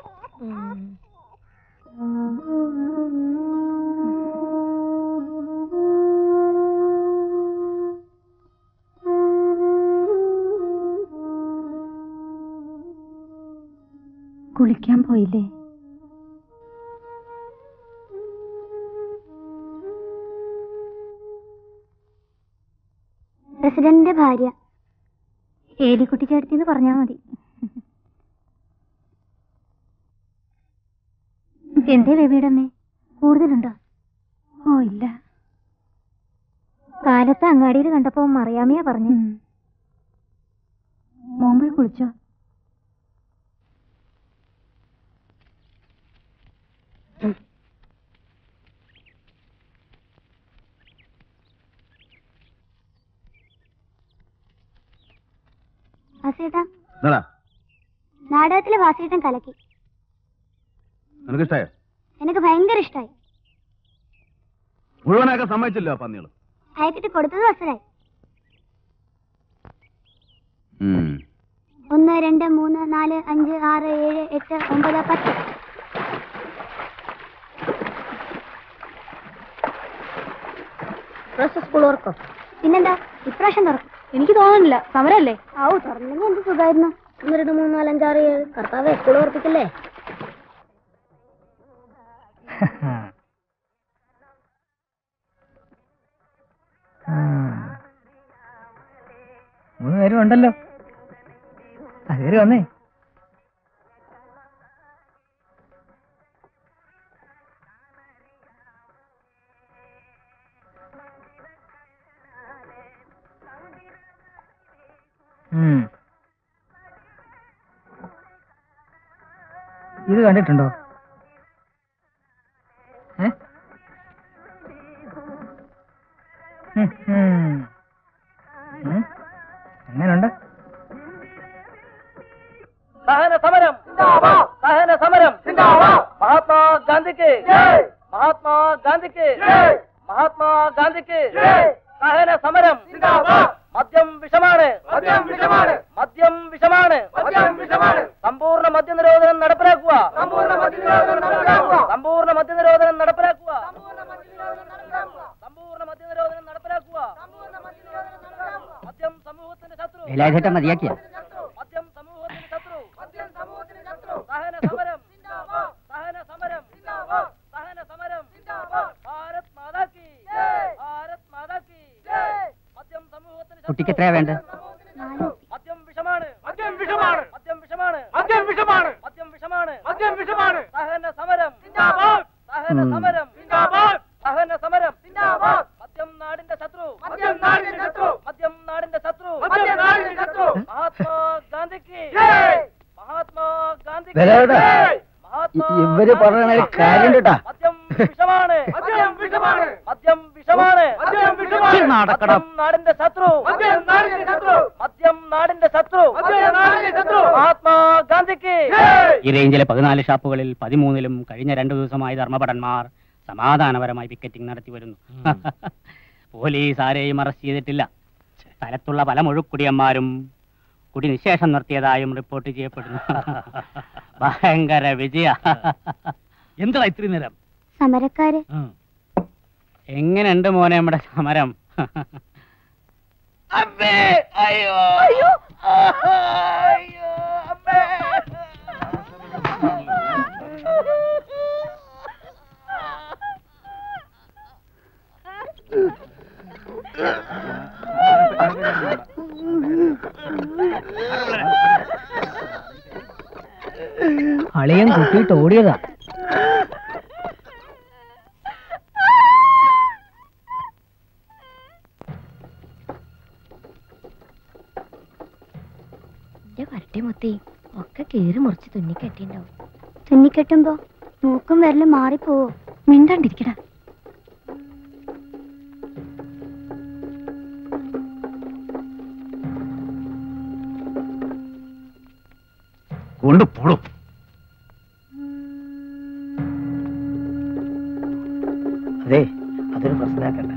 കുളിക്കാൻ പോയില്ലേ പ്രസിഡന്റിന്റെ ഭാര്യ ഏലിക്കുട്ടി ചേട്ടത്തിന്ന് പറഞ്ഞാ മതി എന്തേ ബേബിയുടെ അമ്മേ കൂടുതലുണ്ടോ ഓ ഇല്ല കാലത്ത് അങ്ങാടിയിൽ കണ്ടപ്പോ മറിയാമിയാ പറഞ്ഞു മോൻ പോയി കുളിച്ചോ വാസിയേട്ടാ എന്താടാ നാടകത്തിലെ വാസിയേട്ടൻ കലക്കി നിനക്ക് ഇഷ്ടായോ എനിക്ക് ഭയങ്കര ഇഷ്ടമായി മുഴുവനാക്കാൻ സമ്മതിച്ചില്ല പന്നികള് അയക്കിട്ട് കൊടുത്തത് വസരായി ഒന്ന് രണ്ട് മൂന്ന് നാല് അഞ്ച് ആറ് ഏഴ് എട്ട് ഒമ്പത് പത്ത് സ്കൂൾ ഓർക്കോ പിന്നെന്താ ഇപ്രാവശ്യം തുറക്കും എനിക്ക് തോന്നുന്നില്ല സമരല്ലേ ആവു തുറന്നെങ്കിൽ എന്ത് സുഖമായിരുന്നു ഒന്ന് രണ്ട് മൂന്ന് നാല് അഞ്ചാറ് ഏഴ് കർത്താവ് സ്കൂൾ ഓർപ്പിക്കല്ലേ മൂന്ന് പേരും ഉണ്ടല്ലോ ആ കയറി വന്നേ ഉം. ഇത് കണ്ടിട്ടുണ്ടോ ഏ ഉം, ഉം. ഉം. എങ്ങനുണ്ട് സഹന സമരം സഹന സമരം മഹാത്മാ ഗാന്ധിക്ക് മഹാത്മാ ഗാന്ധിക്ക് മഹാത്മാ ഗാന്ധിക്ക് സഹന സമരം മദ്യം വിഷമാണ് മദ്യം വിഷമാണ് മദ്യം വിഷമാണ് മദ്യം വിഷമാണ് സമ്പൂർണ്ണ മദ്യ നിരോധനം നടപ്പിലാക്കുക സമ്പൂർണ്ണ മദ്യ നിരോധനം നടപ്പിലാക്കുക സമ്പൂർണ്ണ മദ്യ നിരോധനം നടപ്പിലാക്കുക സമ്പൂർണ്ണ മദ്യ നിരോധനം നടപ്പിലാക്കുക മദ്യം സമൂഹത്തിന്റെ ശത്രു വേലായുധേട്ടൻ മതിയാക്കിയ മദ്യം സമൂഹത്തിന്റെ ശത്രു മദ്യം സമൂഹത്തിന്റെ ശത്രു സഹന സമരം സഹന സമരം സഹന സമരം ഭാരത് മാതാ കി ഭാരത് മാതാ കി മദ്യം സമൂഹത്തിന് കുട്ടിക്ക് എത്രയാ വേണ്ടത് മദ്യം വിഷമാണ് മദ്യം വിഷമാണ് മദ്യം വിഷമാണ് മദ്യം വിഷമാണ് മദ്യം വിഷമാണ് മദ്യം വിഷമാണ് സഹന സമരം സഹന സമരം സഹന സമരം മദ്യം നാടിന്റെ ശത്രു മദ്യം നാടിന്റെ ശത്രു മദ്യം നാടിന്റെ ശത്രു മദ്യം നാടിന്റെ ശത്രു മഹാത്മാ ഗാന്ധിക്ക് മഹാത്മാ ഗാന്ധിക്ക് വേലായുധ, മഹാത്മാ ഇ- ഇവര് പറയണ കാര്യം കേട്ടാ മദ്യം വിഷമാണ് മദ്യം വിഷമാണ് മദ്യം വിഷമാണ് മദ്യം വിഷമാണ് മദ്യം നാടിന്റെ ശത്രു മദ്യം നാടിന്റെ ശത്രു മദ്യം നാടിന്റെ ശത്രു മദ്യം നാടിന്റെ ശത്രു മഹാത്മാ ഗാന്ധിക്ക് ഈ റേഞ്ചിലെ പതിനാല് ഷാപ്പുകളിൽ പതിമൂന്നിലും കഴിഞ്ഞ രണ്ടു ദിവസമായി ധർമ്മഭടന്മാർ സമാധാനപരമായി പിക്കറ്റിംഗ് നടത്തി വരുന്നു പോലീസ് ആരെയും അറസ്റ്റ് ചെയ്തിട്ടില്ല സ്ഥലത്തുള്ള പല മുഴുക്കുടിയന്മാരും കുടി നിശേഷം നിർത്തിയതായും റിപ്പോർട്ട് ചെയ്യപ്പെടുന്നു ഭയങ്കര വിജയ എന്താ ഇത്രയും നേരം സമരക്കാര് എങ്ങനെയുണ്ട് മോനെ നമ്മുടെ സമരം അമ്മേ അയ്യോ അയ്യോ അയ്യോ അമ്മേ അളിയൻ കുത്തിയിട്ട് ഓടിയതാ എന്റെ വരട്ടെ മുത്തി ഒക്കെ കീറി മുറിച്ച് തുന്നി കെട്ടിണ്ടാവും തുന്നിക്കെട്ടുമ്പോ മൂക്കും വിരലും മാറിപ്പോവോ മിണ്ടാണ്ടിരിക്കടാ കൊണ്ടുപോടും അതെ അതൊരു പ്രശ്നമാക്കണ്ട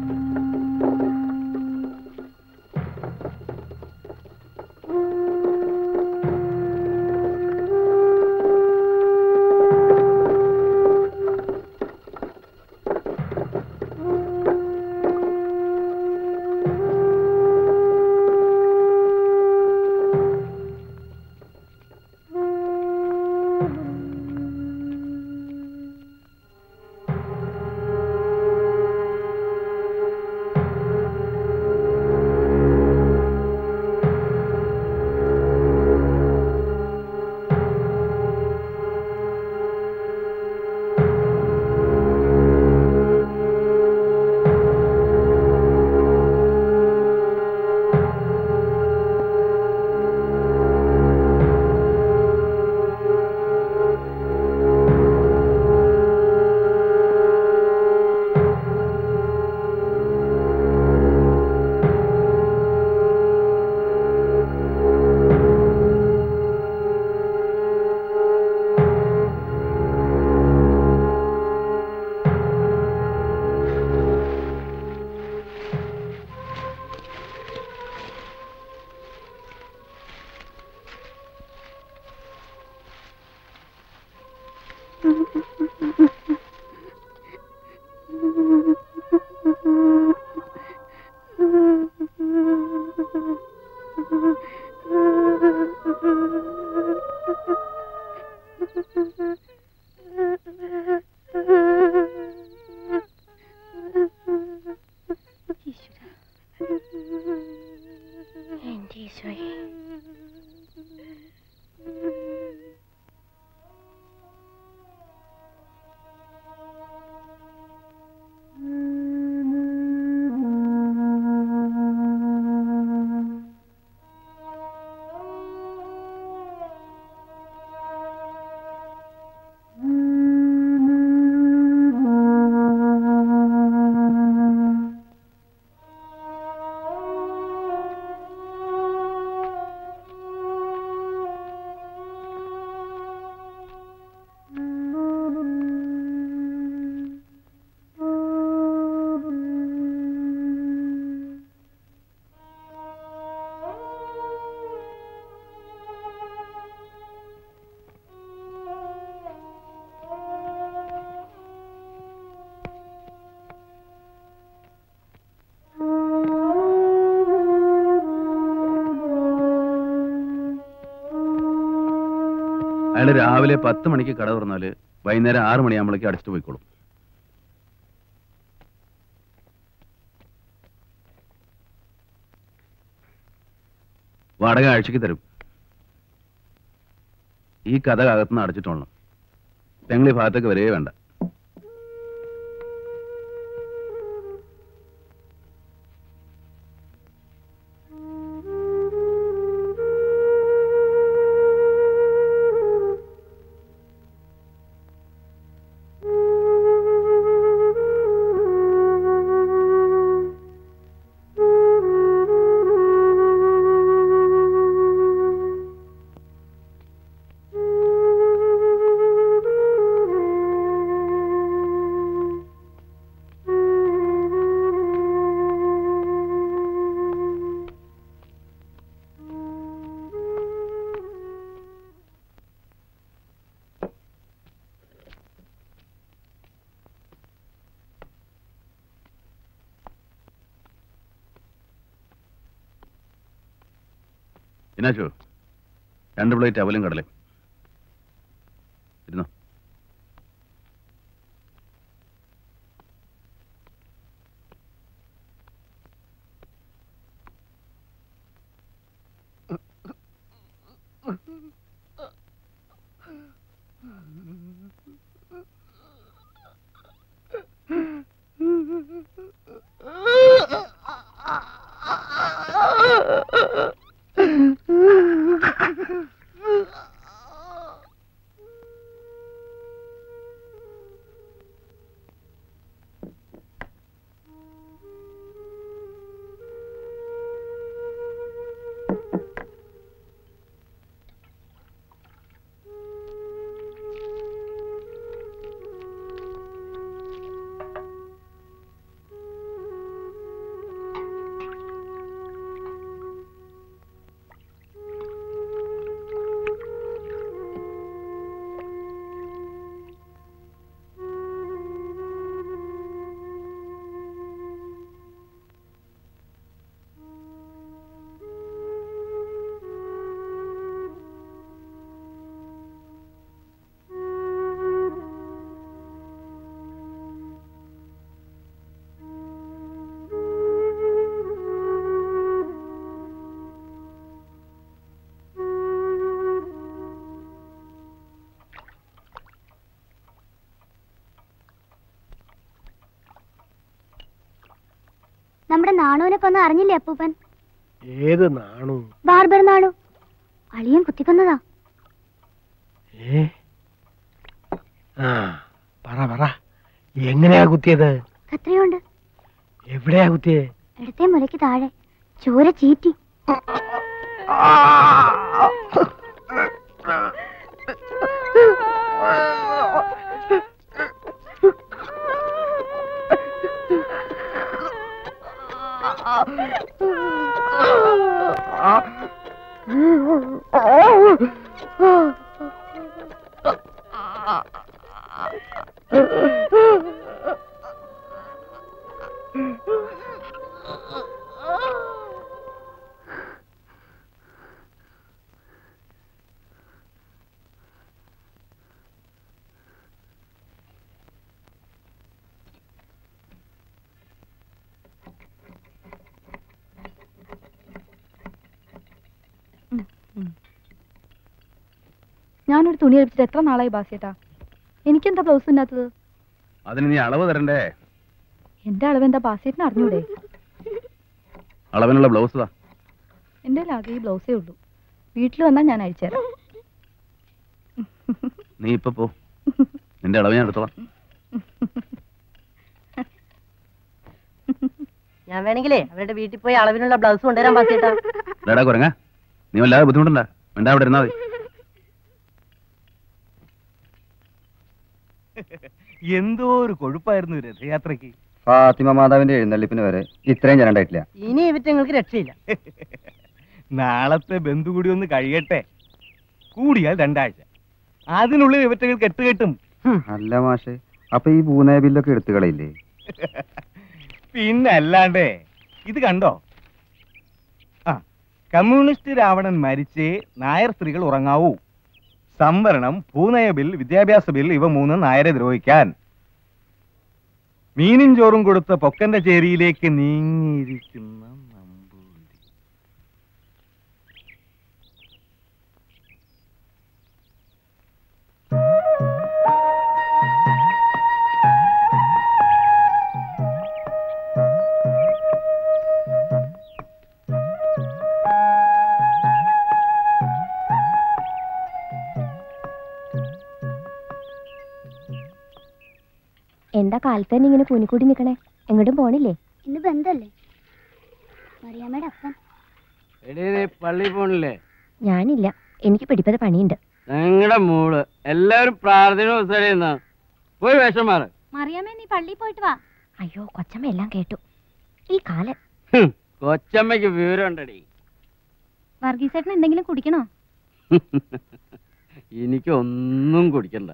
ഈശോയെ അയാൾ രാവിലെ പത്ത് മണിക്ക് കട തുറന്നാല് വൈകുന്നേരം ആറ് മണിയാകുമ്പോഴേക്ക് അടിച്ചിട്ട് പോയിക്കോളും വാടക ആഴ്ചക്ക് തരും ഈ കഥ അകത്തുനിന്ന് അടച്ചിട്ടോളണം ഞങ്ങൾ ഈ ഭാഗത്തേക്ക് വരേ വേണ്ട ഇനാശു രണ്ട് പ്ലേറ്റ് അവലും കടലേ ഇരുന്നോ നമ്മുടെ നാണുവിനെ കൊന്ന് അറിഞ്ഞില്ലേ അപ്പൂപ്പൻ ഏത് നാണു ബാർബർ നാണു അളിയൻ കുത്തിക്കൊന്നതാ ഏ ആ പറ പറ എങ്ങനെയാ കുത്തിയത് കത്രയുണ്ട് എവിടെയാ കുത്തിയേ ഇടത്തെ മുലയ്ക്ക് താഴെ ചോര ചീറ്റി ഞാനൊരു തുണി അടിച്ചിട്ട് എത്ര നാളായി ബാസിയേട്ടാ എനിക്കെന്താ ബ്ലൗസ് ഇല്ലാത്തത് അതിന് നീ അളവ് തരണ്ടേ എന്റെ അളവ് എന്താ ബാസിയേട്ടിന് അറിഞ്ഞൂടെ അളവിനുള്ള ബ്ലൗസ് താ എന്റെ ആകെ ഈ ബ്ലൗസേ ഉള്ളൂ വീട്ടിൽ വന്നാൽ ഞാൻ അയച്ചുതരാം നീ ഇപ്പൊ പോ നിന്റെ അളവ് ഞാൻ എടുത്തോളാം ഞാൻ വേണമെങ്കിലേ അവരുടെ വീട്ടിൽ പോയി അളവിനുള്ള ബ്ലൗസ് കൊണ്ടുവരാൻ ബാക്കിട്ടാ ഡാടാ കുരങ്ങ നീ വല്ലാതെ ബുദ്ധിമുട്ടുണ്ടാ വേണ്ട അവിടെ ഇരുന്നാ മതി എന്തോ ഒരു കൊഴുപ്പായിരുന്നു രഥയാത്രയ്ക്ക് ഫാത്തിമ മാതാവിന്റെ എഴുന്നള്ളിപ്പിന് വരെ ഇത്രയും ജനണ്ടായിട്ടില്ല ഇനി ഇവറ്റങ്ങൾക്ക് രക്ഷയില്ല നാളത്തെ ബന്ധു കൂടി ഒന്ന് കഴിയട്ടെ കൂടിയാൽ രണ്ടാഴ്ച അതിനുള്ളിൽ ഇവറ്റകൾ കെട്ടുകെട്ടും അല്ല മാഷെ അപ്പൊ ഈ പൂനെ ബില്ലൊക്കെ എടുത്തു കളയില്ലേ പിന്നെ അല്ലാണ്ടേ ഇത് കണ്ടോ ആ കമ്മ്യൂണിസ്റ്റ് രാവണൻ മരിച്ച് നായർ സ്ത്രീകൾ ഉറങ്ങാവൂ സംവരണം ഭൂനയ ബിൽ വിദ്യാഭ്യാസ ബിൽ ഇവ മൂന്ന് നായരെ ദ്രോഹിക്കാൻ മീനും ചോറും കൊടുത്ത പൊക്കന്റെ ചേരിയിലേക്ക് നീങ്ങിയിരിക്കുന്ന നമ്പൂതിരി എന്താ കാലത്ത് തന്നെ ഇങ്ങനെ കൂനിക്കൂടി നിക്കണേ എങ്ങോട്ടും പോണില്ലേ ഇന്ന് ബന്ധല്ലേ മറിയാമ്മയുടെ അപ്പൻ എടീ നീ പള്ളി പോണില്ലേ ഞാനില്ല എനിക്ക് പിടിപ്പത് പണിയുണ്ട് നിങ്ങളുടെ മൂള് എല്ലാവരും പ്രാർത്ഥന ദിവസം പോയി വേഷം മാറ് മറിയാമ്മേ നീ പള്ളിയിൽ പോയിട്ട് വാ അയ്യോ കൊച്ചമ്മ എല്ലാം കേട്ടു ഈ കാലം ഹും, കൊച്ചമ്മയ്ക്ക് വിവരം ഉണ്ടടി വർഗീസേട്ടൻ എന്തെങ്കിലും കുടിക്കണോ എനിക്ക് ഒന്നും കുടിക്കണ്ട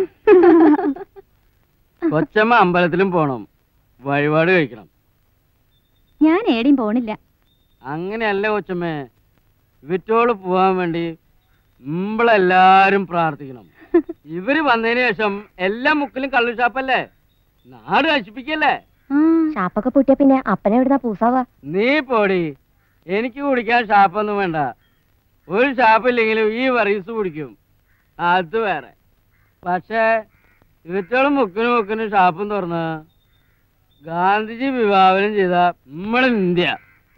കൊച്ചമ്മ അമ്പലത്തിലും പോണം വഴിപാട് കഴിക്കണം ഞാൻ ഏടിയും പോണില്ല അങ്ങനെയല്ല കൊച്ചമ്മേ ഇവറ്റോള് പോവാൻ വേണ്ടി നമ്മളെല്ലാരും പ്രാർത്ഥിക്കണം ഇവര് വന്നതിന് ശേഷം എല്ലാ മുക്കിലും കള്ളു ഷാപ്പല്ലേ നാട് നശിപ്പിക്കല്ലേ ഷാപ്പൊക്കെ പൂട്ടിയ പിന്നെ അപ്പനെ എവിടുന്ന പൂസാവാ നീ പോടി എനിക്ക് കുടിക്കാൻ ഷാപ്പൊന്നും വേണ്ട ഒരു ഷാപ്പില്ലെങ്കിലും ഈ വറീസ് കുടിക്കും അത് വേറെ പക്ഷേ ഇവറ്റോളും മുക്കിനും മുക്കിനും ഷാപ്പും തുറന്ന് ഗാന്ധിജി വിഭാവനം ചെയ്ത നമ്മളെ ഇന്ത്യ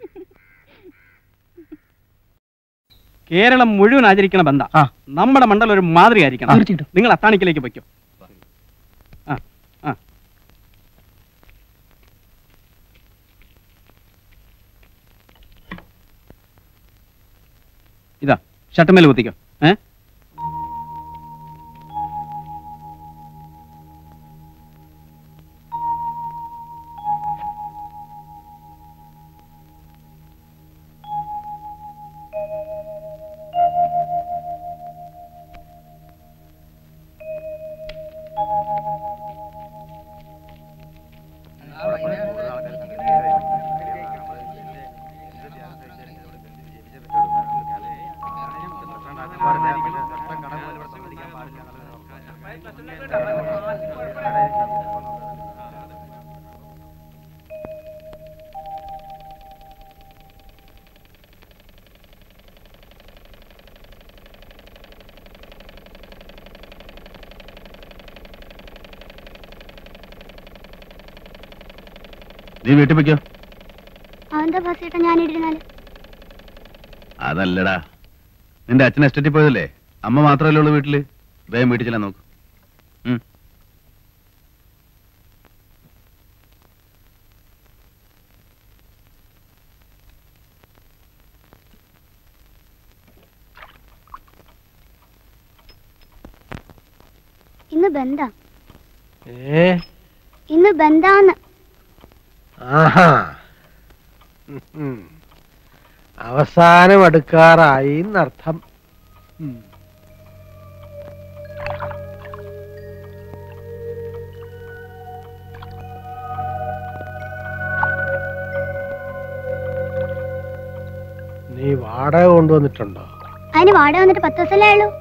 കേരളം മുഴുവൻ ആചരിക്കണ ബന്ധ നമ്മുടെ മണ്ഡലം ഒരു മാതൃക ആയിരിക്കണം തീർച്ചയായിട്ടും. നിങ്ങൾ അത്താണിക്കിലേക്ക് വയ്ക്കും ആ ആ ഇതാ ഷട്ടമേൽ കുത്തിക്കോ ഏ നീ വീട്ടിൽ വെക്കോ അതെന്താ ബസ്സേട്ടാ ഞാനിരുന്നാല് അതല്ലടാ നിന്റെ അച്ഛൻ എസ്റ്റേറ്റിൽ പോയതല്ലേ അമ്മ മാത്രമല്ലേ ഉള്ളൂ വീട്ടില് വേഗം വീട്ടിൽ ചെല്ലാൻ നോക്ക് ഉം. ഇന്ന് ബന്ധാ ഏ ഇന്ന് ബന്ധാന്ന് ആഹാ ഉം, ഉം. അവസാനം അടുക്കാറായി എന്നർത്ഥം ഉം. നീ വാടക കൊണ്ടുവന്നിട്ടുണ്ടോ അതിന് വാടക വന്നിട്ട് പത്ത് ദിവസമല്ലേ ഉള്ളൂ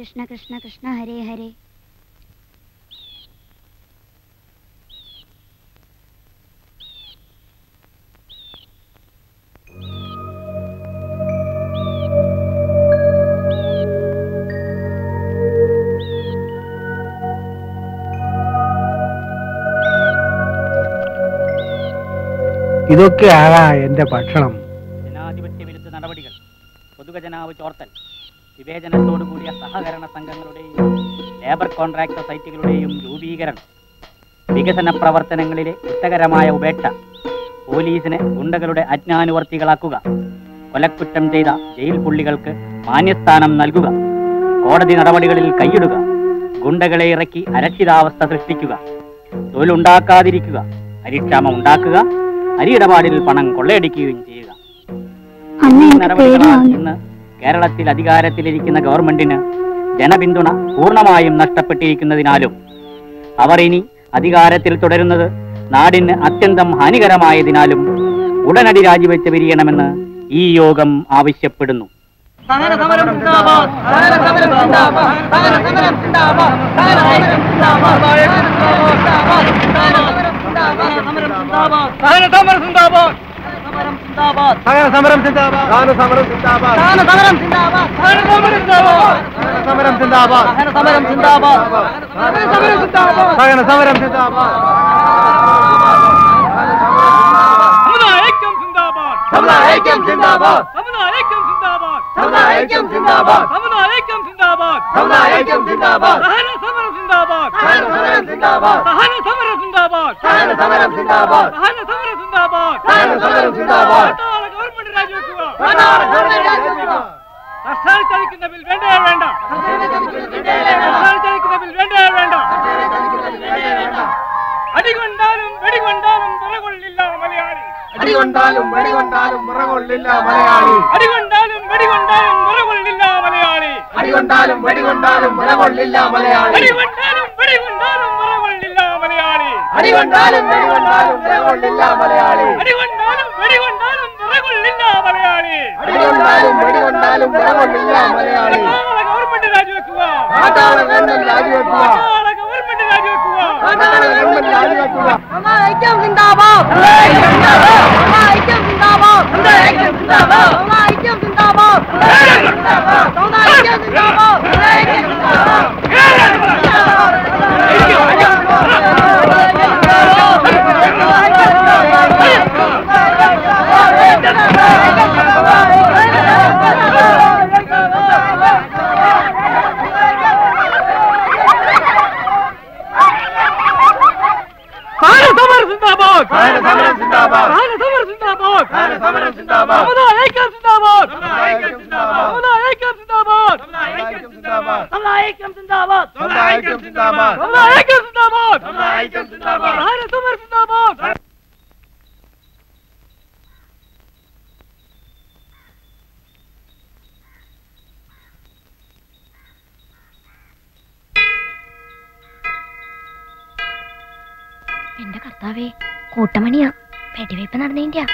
കൃഷ്ണ കൃഷ്ണ കൃഷ്ണ ഹരേ ഹരേ ഇതൊക്കെ ആരാ എന്റെ ഭക്ഷണം ജനാധിപത്യ വിരുദ്ധ നടപടികൾ പൊതുഖജനാവ് ചോർത്തൽ വിവേചനത്തോടു കൂടിയ സഹകരണ സംഘങ്ങളുടെയും ലേബർ കോൺട്രാക്ട് സൊസൈറ്റികളുടെയും രൂപീകരണം വികസന പ്രവർത്തനങ്ങളിലെ കുറ്റകരമായ ഉപേക്ഷ പോലീസിനെ ഗുണ്ടകളുടെ അജ്ഞാനുവർത്തികളാക്കുക കൊലക്കുറ്റം ചെയ്ത ജയിൽ പുള്ളികൾക്ക് മാന്യസ്ഥാനം നൽകുക കോടതി നടപടികളിൽ കൈയിടുക ഗുണ്ടകളെ ഇറക്കി അരക്ഷിതാവസ്ഥ സൃഷ്ടിക്കുക തൊഴിലുണ്ടാക്കാതിരിക്കുക അരിക്ഷാമം ഉണ്ടാക്കുക അരിയിടപാടിൽ പണം കൊള്ളയടിക്കുകയും ചെയ്യുക അന്ന് ഈ എനിക്ക് നടപടികളാൽ പേടിയാവുന്നു ഇന്ന് കേരളത്തിൽ അധികാരത്തിലിരിക്കുന്ന ഗവൺമെന്റിന് ജനപിന്തുണ പൂർണ്ണമായും നഷ്ടപ്പെട്ടിരിക്കുന്നതിനാലും അവർ ഇനി അധികാരത്തിൽ തുടരുന്നത് നാടിന് അത്യന്തം ഹാനികരമായതിനാലും ഉടനടി രാജിവെച്ച് പിരിയണമെന്ന് ഈ യോഗം ആവശ്യപ്പെടുന്നു സമരം സിന്ദാബാദ് സമരം സിന്ദാബാദ് സമരം സിന്ദാബാദ് സമരം സിന്ദാബാദ് സമരം സിന്ദാബാദ് സമരം സിന്ദാബാദ് സമരം സിന്ദാബാദ് സമുദായക്യം സിന്ദാബാദ് സമുദായക്യം സിന്ദാബാദ് സമുദായക്യം സിന്ദാബാദ് സമുദായക്യം സിന്ദാബാദ് സമുദായക്യം സിന്ദാബാദ് സഹന സമരം സിന്ദാബാദ് സഹന സമരം സിന്ദാബാദ് സഹന സമരം സിന്ദാബാദ് സഹന സമരം സിന്ദാബാദ് സഹന സമരം സിന്ദാബാദ് സഹന സമരം സിന്ദാബാദ് ഗവൺമെന്റ് രാജിവെക്കുക ഗവൺമെന്റ് രാജിവെക്കുക കർഷകർ ചലിക്കുന്ന ബിൽ വേണ്ടേ വേണ്ട കർഷകർ ചലിക്കുന്ന ബിൽ വേണ്ടേ വേണ്ട അടികൊണ്ടാലും വെടികൊണ്ടാലും വിറകൊള്ളില്ല മലയാളി അടികൊണ്ടാലും വെടികൊണ്ടാലും മുറകൊള്ളില്ല മലയാളി അടികൊണ്ടാലും വെടികൊണ്ടാലും വിറകൊള്ളില്ല മലയാളി അടികൊണ്ടാലും വെടികൊണ്ടാലും മുറകൊള്ളില്ല മലയാളി അടികൊണ്ടാലും വെടികൊണ്ടാലും വിറകൊള്ളില്ല മലയാളി അടികൊണ്ടാലും വെടികൊണ്ടാലും മുറകൊള്ളില്ല മലയാളി അടികൊണ്ടാലും വെടികൊണ്ടാലും വിറകൊള്ളില്ല മലയാളി അടികൊണ്ടാലും വെടികൊണ്ടാലും മുറകൊള്ളില്ല മലയാളി നാളെ ഗവൺമെന്റ് രാജിവെക്കുക നാട്ടാളെ ഗവൺമെന്റ് രാജിവെക്കുക നാളെ ഗവൺമെന്റ് രാജിവെക്കുക നാട്ടാളെ ഗവൺമെന്റ് രാജിവെക്കുക ഐക്യം സിന്ദാബാദ് ഐക്യം സിന്ദാബാദ് ഐക്യം സിന്ദാബാദ് ഐക്യം സിന്ദാബാദ് ഐക്യം സിന്ദാബാദ് ഐക്യം സിന്ദാബാദ് ഐക്യം സമരം സിന്ദാബാദ് സമരം സിന്ദാബാദ് സമരം സിന്ദാബാദ് സമരം സിന്ദാബാദ് സമുദായക്യം സിന്ദാബാദ് സമുദായക്യം സിന്ദാബാദ് സമുദായക്യം സിന്ദാബാദ് സമുദായക്യം സിന്ദാബാദ് സമുദായക്യം സിന്ദാബാദ് സമുദായക്യം സിന്ദാബാദ് സമുദായക്യം സിന്ദാബാദ് സമുദായക്യം സിന്ദാബാദ് സമരം സിന്ദാബാദ് എന്റെ കർത്താവേ കൂട്ടമണിയാ വെടിവയ്പ് നടന്നതിന്റെയാ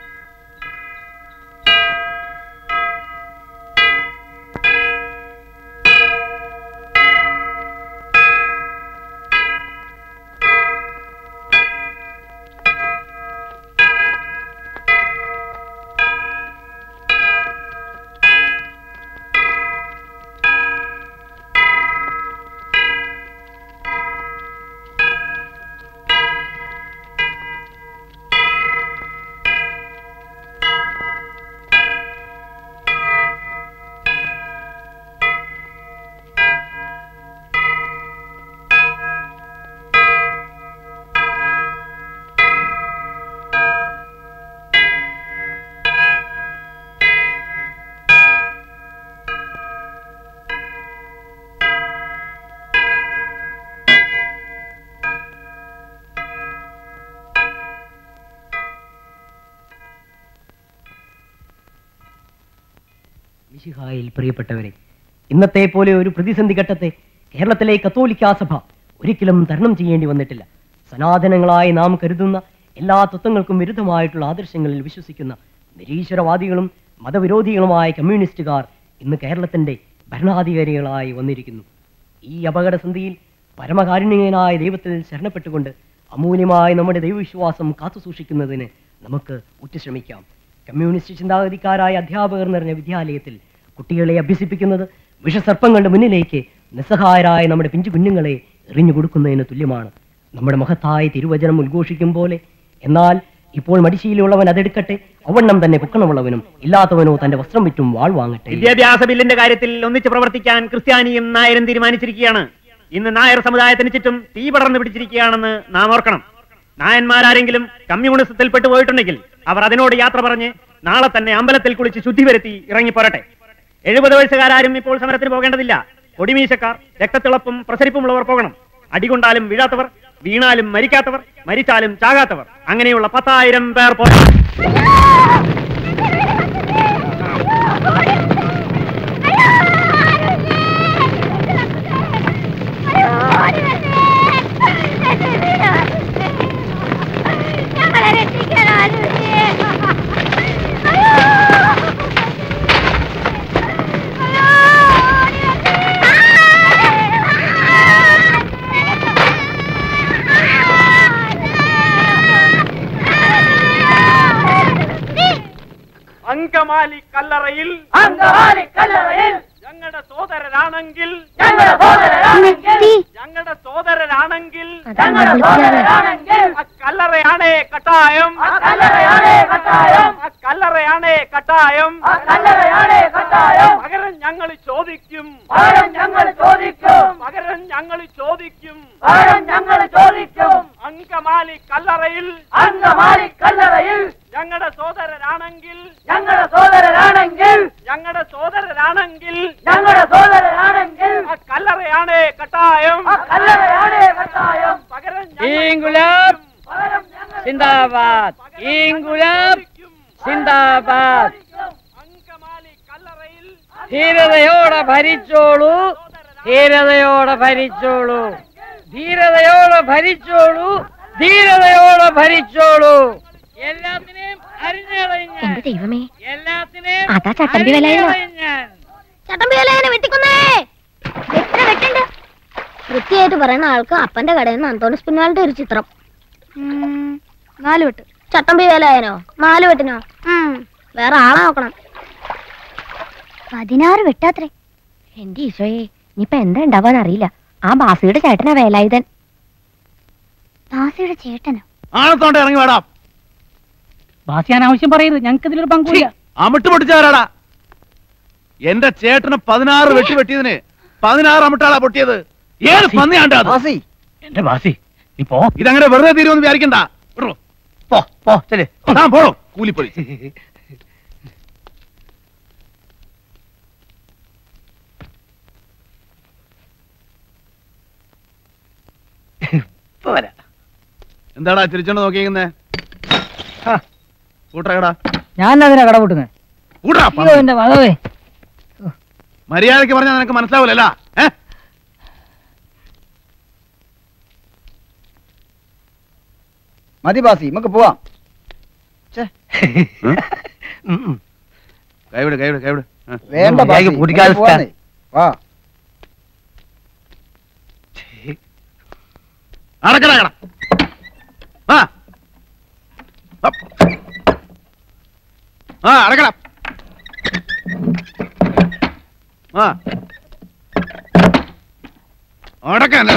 മിശിഹായിൽ പ്രിയപ്പെട്ടവരെ ഇന്നത്തെ പോലെ ഒരു പ്രതിസന്ധി ഘട്ടത്തെ കേരളത്തിലെ കത്തോലിക്കാ സഭ ഒരിക്കലും തരണം ചെയ്യേണ്ടി വന്നിട്ടില്ല സനാതനങ്ങളായി നാം കരുതുന്ന എല്ലാ തത്വങ്ങൾക്കും വിരുദ്ധമായിട്ടുള്ള ആദർശങ്ങളിൽ വിശ്വസിക്കുന്ന നിരീശ്വരവാദികളും മതവിരോധികളുമായ കമ്മ്യൂണിസ്റ്റുകാർ ഇന്ന് കേരളത്തിന്റെ ഭരണാധികാരികളായി വന്നിരിക്കുന്നു ഈ അപകടസന്ധിയിൽ പരമകാരുണ്യനായ ദൈവത്തിൽ ശരണപ്പെട്ടുകൊണ്ട് അമൂല്യമായ നമ്മുടെ ദൈവവിശ്വാസം കാത്തുസൂക്ഷിക്കുന്നതിന് നമുക്ക് ഉറ്റുശ്രമിക്കാം കമ്മ്യൂണിസ്റ്റ് ചിന്താഗതിക്കാരായ അധ്യാപകർ നിറഞ്ഞ വിദ്യാലയത്തിൽ കുട്ടികളെ അഭ്യസിപ്പിക്കുന്നത് വിഷസർപ്പങ്ങളുടെ മുന്നിലേക്ക് നിസ്സഹായരായ നമ്മുടെ പിഞ്ചു കുഞ്ഞുങ്ങളെ എറിഞ്ഞു കൊടുക്കുന്നതിന് തുല്യമാണ് നമ്മുടെ മഹത്തായ തിരുവചനം ഉദ്ഘോഷിക്കും പോലെ എന്നാൽ ഇപ്പോൾ മടിശീലുള്ളവൻ അതെടുക്കട്ടെ അവണ്ണം തന്നെ പൊക്കണമുള്ളവനും ഇല്ലാത്തവനോ തന്റെ വസ്ത്രം വിറ്റും വാൾ വാങ്ങട്ടെ വിദ്യാഭ്യാസ ബില്ലിന്റെ കാര്യത്തിൽ ഒന്നിച്ച് പ്രവർത്തിക്കാൻ ക്രിസ്ത്യാനിയും നായരും തീരുമാനിച്ചിരിക്കുകയാണ് ഇന്ന് നായർ സമുദായത്തിന് ചുറ്റും തീ പടർന്നു പിടിച്ചിരിക്കുകയാണെന്ന് നാം ഓർക്കണം നായന്മാരാരെങ്കിലും കമ്മ്യൂണിസത്തിൽ പെട്ടുപോയിട്ടുണ്ടെങ്കിൽ അവർ അതിനോട് യാത്ര പറഞ്ഞ് നാളെ തന്നെ അമ്പലത്തിൽ കുളിച്ച് ശുദ്ധി വരുത്തി ഇറങ്ങിപ്പോരട്ടെ എഴുപത് വയസ്സുകാരും ഇപ്പോൾ സമരത്തിന് പോകേണ്ടതില്ല ഒടിമീശക്കാർ രക്തത്തിളപ്പും പ്രസരിപ്പുമുള്ളവർ പോകണം അടികൊണ്ടാലും വീഴാത്തവർ വീണാലും മരിക്കാത്തവർ മരിച്ചാലും ചാകാത്തവർ അങ്ങനെയുള്ള പത്തായിരം പേർ പോകണം അങ്കമാലി കല്ലറയിൽ അങ്കമാലി കല്ലറയിൽ ഞങ്ങളുടെ സോദരരാണെങ്കിൽ ഞങ്ങളുടെ സോദരരാണെങ്കിൽ ഞങ്ങളുടെ സോദരരാണെങ്കിൽ ഞങ്ങളുടെ സോദരരാണെങ്കിൽ ആ കല്ലറയാണേ കട്ടായം ആ കല്ലറയാണേ കട്ടായം ആ കല്ലറയാണേ കട്ടായം ആ കല്ലറയാണേ കട്ടായം പകരം ഞങ്ങൾ ചോദിക്കും പകരം ഞങ്ങൾ ചോദിക്കും പകരം ഞങ്ങൾ ചോദിക്കും പകരം ഞങ്ങൾ ചോദിക്കും അങ്കമാലി കല്ലറയിൽ അങ്കമാലി കല്ലറയിൽ ഞങ്ങളുടെ സോദരരാണെങ്കിൽ ഞങ്ങളുടെ സോദരരാണെങ്കിൽ ഞങ്ങളുടെ സോദരരാണെങ്കിൽ ഞങ്ങളുടെ സോദരരാണെങ്കിൽ ആ കല്ലറയാണേ കട്ടായം ആ കല്ലറയാണേ കട്ടായം പകരം ഇൻകുലാബ് സിന്ദാബാദ് ഇൻകുലാബ് സിന്ദാബാദ് ധീരതയോടെ ഭരിച്ചോളൂ ധീരതയോടെ ഭരിച്ചോളൂ ധീരതയോടെ ഭരിച്ചോളൂ ധീരതയോടെ ഭരിച്ചോളൂ എല്ലാത്തിനെയും അരിഞ്ഞളയും ഞാൻ. എന്റെ ദൈവമേ എല്ലാത്തിനെയും അതാ ചട്ടമ്പി വിലയെന്നോ അരിഞ്ഞളയും ഞാൻ. ചട്ടമ്പി വിലയനെ വെട്ടിക്കുന്നേ എത്ര വെട്ടുണ്ട് വൃത്തിയായിട്ട് പറയുന്ന ആൾക്ക് അപ്പന്റെ കടയിൽ നിന്ന് അന്തോണിസ് പിന്നാലിന്റെ ഒരു ചിത്രം നാല് വെട്ട് ചട്ടമ്പി വേലായനോ നാല് വെട്ടിനോ ഉം, വേറെ ആളെ നോക്കണം പതിനാറ് വെട്ടാത്രേ എന്റെ ഈശോയെ ഇനിയിപ്പൊ എന്താ ഉണ്ടാവാൻ അറിയില്ല ആ ബാസിയുടെ ചേട്ടനാ വേലായുധൻ ദാസിയുടെ ചേട്ടനോ ആണത്തോണ്ട് ഇറങ്ങി വേടാ ബാസി അനാവശ്യം പറയരുത് ഞങ്ങൾക്ക് ഇതിലൊരു പങ്കുമില്ല അമിട്ട് പൊട്ടിച്ചവരാടാ എന്റെ ചേട്ടന് പതിനാറ് വെട്ടി വെട്ടിയതിന് പതിനാറ് അമിട്ടാളാ പൊട്ടിയത് ഏത് പന്നിയാണ്ടാ അത്? എന്റെ ബാസി നീ പോ ഇതങ്ങനെ വെറുതെ തീരുമെന്ന് വിചാരിക്കണ്ട വിടറോ. പോ പോ ചെല് താൻ പോടോ കൂലിപ്പൊളി പോരാ എന്താടാ ചിരിച്ചോണ്ട് നോക്കിയിരിക്കുന്നേ കൂട്ടറകടാ ഞാൻ അതിനാ കട പൊട്ടുന്നത് കൂട്ടറാ അയ്യോ എന്റെ മതവേ മര്യാദക്ക് പറഞ്ഞാൽ നിനക്ക് മനസ്സിലാവൂലല്ല ഏ മതി ബാസി നമുക്ക് പോവാം കൈവിട് കൈവിട് കൈവിട് ആ. വേണ്ട ബാസി നമുക്ക് പോവാന്നേ. വാ അടക്കട കട ആ അപ്പ്. ആ അടക്കട ആ അടക്കല്ല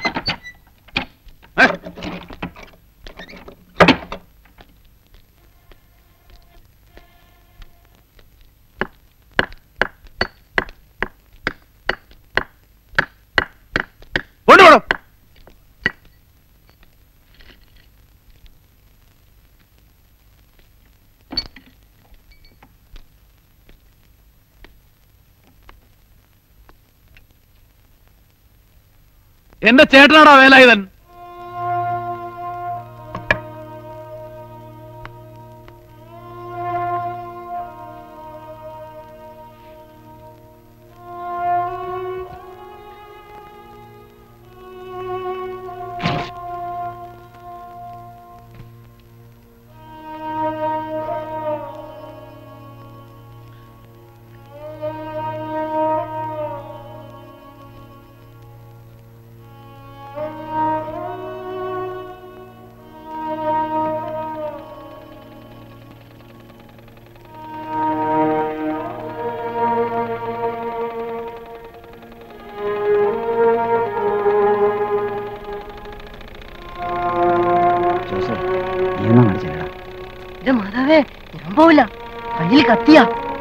കൊണ്ടുപോടും എന്റെ ചേട്ടനാടാ വേലായുധൻ നീയൊന്നും അങ്ങോട്ട് ചെല്ലടാ എന്റെ മാതാവേ ഞാൻ പോവില്ല കയ്യിൽ കത്തിയാ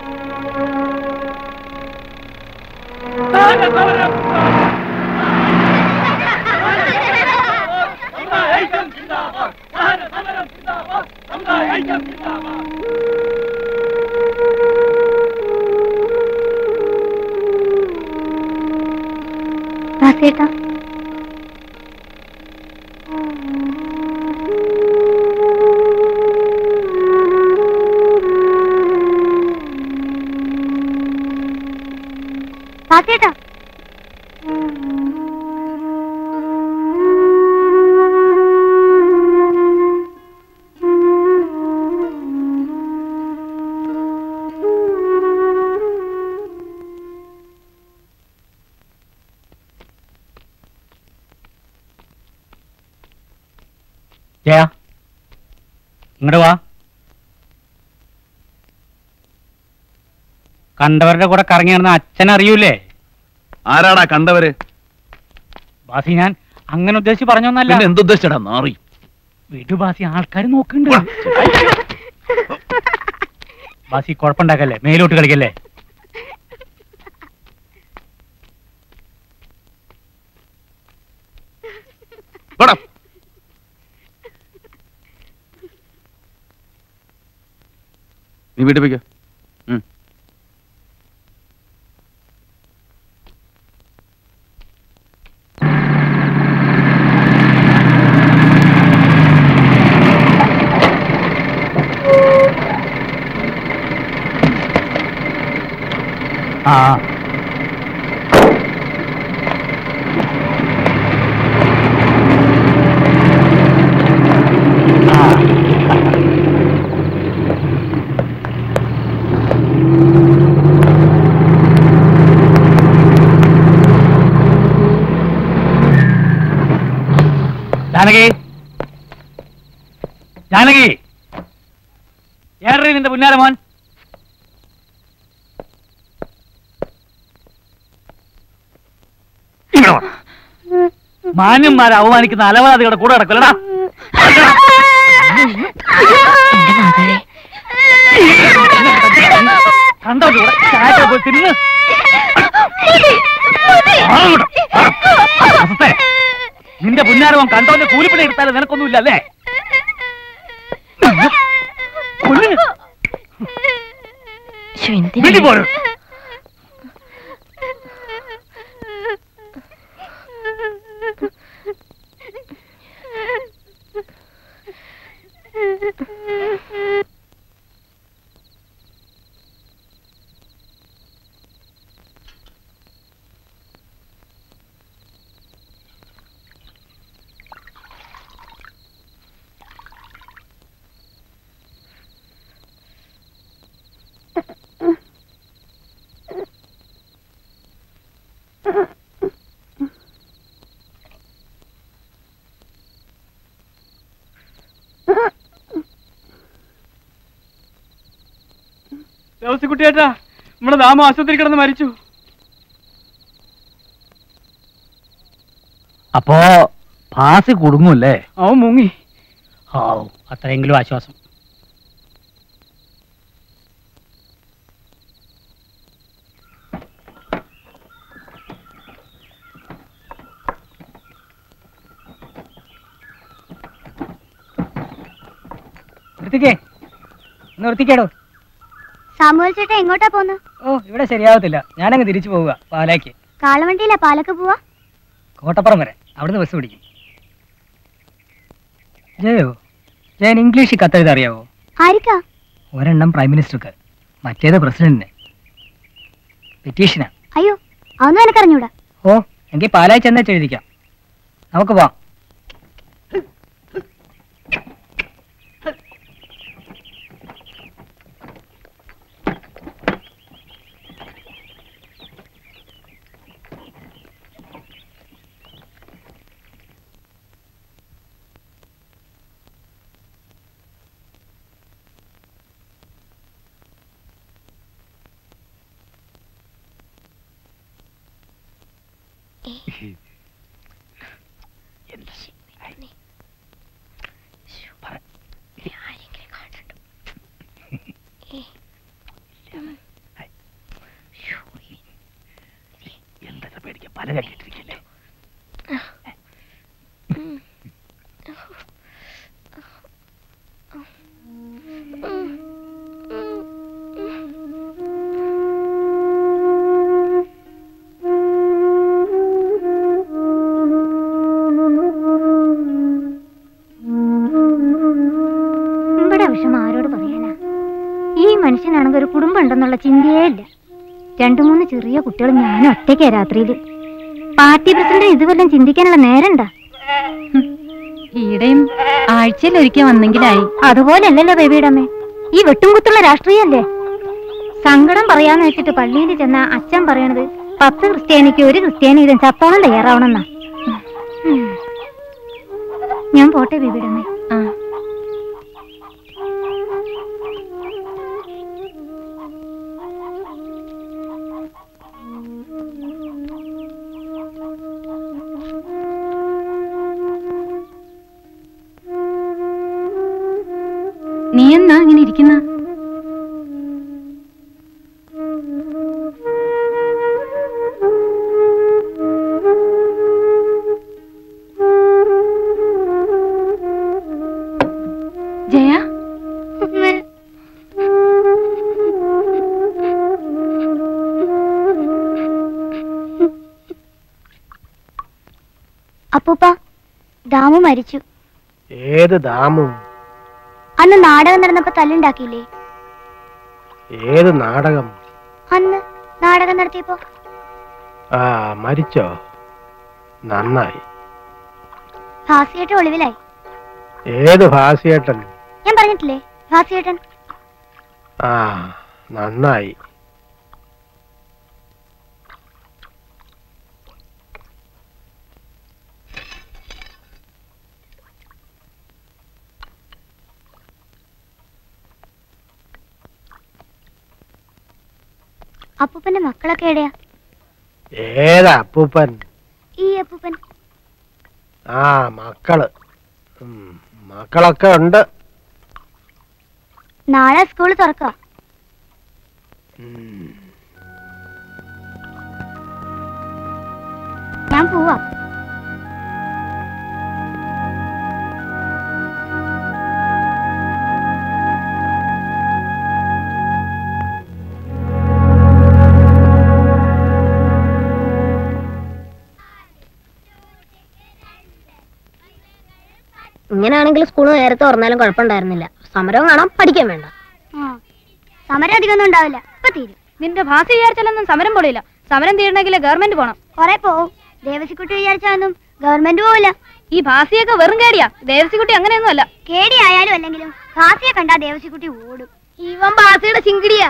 ദാസേട്ടാ ദാസേട്ടാ ജയ ഇങ്ങോട്ട് വാ കണ്ടവരുടെ കൂടെ കറങ്ങി നടന്ന അച്ഛൻ അറിയൂലേ ആരാടാ കണ്ടവര് ബാസി ഞാൻ അങ്ങനെ ഉദ്ദേശിച്ച് പറഞ്ഞൊന്നല്ല പിന്നെ എന്തുദ്ദേശിച്ചടാ നാറി വീട്ടു ബാസി ആൾക്കാർ നോക്കുന്നുണ്ട് ബാസി കുഴപ്പമുണ്ടാക്കല്ലേ മേലോട്ട് കളിക്കല്ലേ വാടാ. നീ വീട്ടിൽ പോയിക്കോ ഉം. ആ ജാനകി ജാനകി ഏറെ നിന്റെ പുന്നാര മോൻ ഇവിടെ വാ. മാന്യന്മാരെ അവമാനിക്കുന്ന അലവലാദികളുടെ കൂടെ കിടക്കലടാ കണ്ടോ ഇവിടെ ചായ പോയി തിരിഞ്ഞ് അസത്തെ, നിന്റെ പുന്നാരവൻ കണ്ടോന്റെ കൂലിപ്പണി എടുത്താലും നിനക്കൊന്നുമില്ല അല്ലേ കൊല്ലിന്. വീട്ടിൽ പോര്. കുട്ടിയേട്ടാ നമ്മുടെ ദാമ ആശുപത്രി കിടന്ന് മരിച്ചു അപ്പോ പാസ് കുടുങ്ങൂല്ലേ അവൻ മുങ്ങി ഹാവ് അത്രയെങ്കിലും ആശ്വാസം നിർത്തിക്കേ നിർത്തിക്കേടോ സാമുവൽ ചേട്ടാ എങ്ങോട്ടാ പോന്ന് ഓ ഇവിടെ ശരിയാവത്തില്ല ഞാനങ്ങ് തിരിച്ചു പോവുക പാലാക്ക് കാളവണ്ടിയിലാ പാലക്ക് പോവാ കോട്ടപ്പുറം വരെ അവിടുന്ന് ബസ് പിടിക്കും ജയോ ജയൻ ഇംഗ്ലീഷിൽ കത്തെഴുത അറിയാവോ ആരിക്കാ ഒരെണ്ണം പ്രൈം മിനിസ്റ്റർക്ക് മറ്റേത് പ്രസിഡന്റിന് പെറ്റീഷനാ അയ്യോ അതൊന്നും എനിക്കറിഞ്ഞൂടാ ഓ എങ്കിൽ പാലായി ചെന്നേച്ച് എഴുതിക്കാം നമുക്ക് പോവാം ഇവിടെ വിഷമം ആരോട് പറയാനാ ഈ മനുഷ്യനാണെങ്കിൽ ഒരു കുടുംബം ഉണ്ടെന്നുള്ള ചിന്തയേ ഇല്ല രണ്ടു മൂന്ന് ചെറിയ കുട്ടികൾ ഞാനും ഒറ്റയ്ക്കാ രാത്രിയില് പാർട്ടി പ്രസിഡന്റ് ഇതുവല്ലം ചിന്തിക്കാനുള്ള നേരണ്ടാ ഈടെയും ആഴ്ചയിൽ ഒരിക്കൽ വന്നെങ്കിലായി അതുപോലെയല്ലല്ലോ ബേബിയുടെ അമ്മേ ഈ വെട്ടും കുത്തുള്ള രാഷ്ട്രീയല്ലേ സങ്കടം പറയാന്ന് വെച്ചിട്ട് പള്ളിയിൽ ചെന്ന അച്ഛൻ പറയണത് പത്ത് ക്രിസ്ത്യാനിക്ക് ഒരു ക്രിസ്ത്യാനി ഇതും ചത്തോളം തയ്യാറാവണമെന്നാ ഉം. ഞാൻ പോട്ടെ ബേബിയുടെ അമ്മേ ആ നീ എന്നാ ഇങ്ങനെ ഇരിക്കുന്ന ജയ അപ്പൂപ്പ ദാമു മരിച്ചു ഏത് ദാമു അന്ന് നാടകം നടന്നപ്പോ തല്ലുണ്ടാക്കിയില്ലേ ഏത് നാടകം അന്ന് നാടകം നടത്തിയപ്പോ ആ മരിച്ചോ നന്നായി ഭാസിയേട്ട ഒളിവിലായി ഏത് ഭാസിയേട്ടൻ ഞാൻ പറഞ്ഞിട്ടില്ലേ ഭാസിയേട്ടൻ ആ നന്നായി അപ്പൂപ്പന്റെ മക്കളൊക്കെ എവിടെയാ ഏതാ അപ്പൂപ്പൻ ഈ അപ്പൂപ്പൻ ആ മക്കള് ഉം, മക്കളൊക്കെ ഉണ്ട് നാളെ സ്കൂൾ തുറക്കാം ഞാൻ പോവാ ഇങ്ങനെയാണെങ്കിൽ സ്കൂൾ നേരത്തെ തുറന്നാലും കുഴപ്പമുണ്ടായിരുന്നില്ല സമരവും കാണാം പഠിക്കാൻ വേണ്ട സമരം അധികമൊന്നും ഉണ്ടാവില്ല ഇപ്പൊ തീരും നിന്റെ ഭാസി വിചാരിച്ചാലൊന്നും സമരം പൊളിയില്ല സമരം തീരണമെങ്കിൽ ഗവൺമെന്റ് പോണം കൊറേ പോവും ദേവസിക്കുട്ടി വിചാരിച്ചാലൊന്നും ഗവൺമെന്റ് പോവില്ല ഈ ഭാസിയൊക്കെ വെറും കേടിയാ ദേവസിക്കുട്ടി അങ്ങനെയൊന്നും അല്ല കേടി ആയാലും അല്ലെങ്കിലും ഭാസിയെ കണ്ടാ ദേവസിക്കുട്ടി ഓടും ഇവൻ ബാസിയുടെ ചിങ്കിടിയാ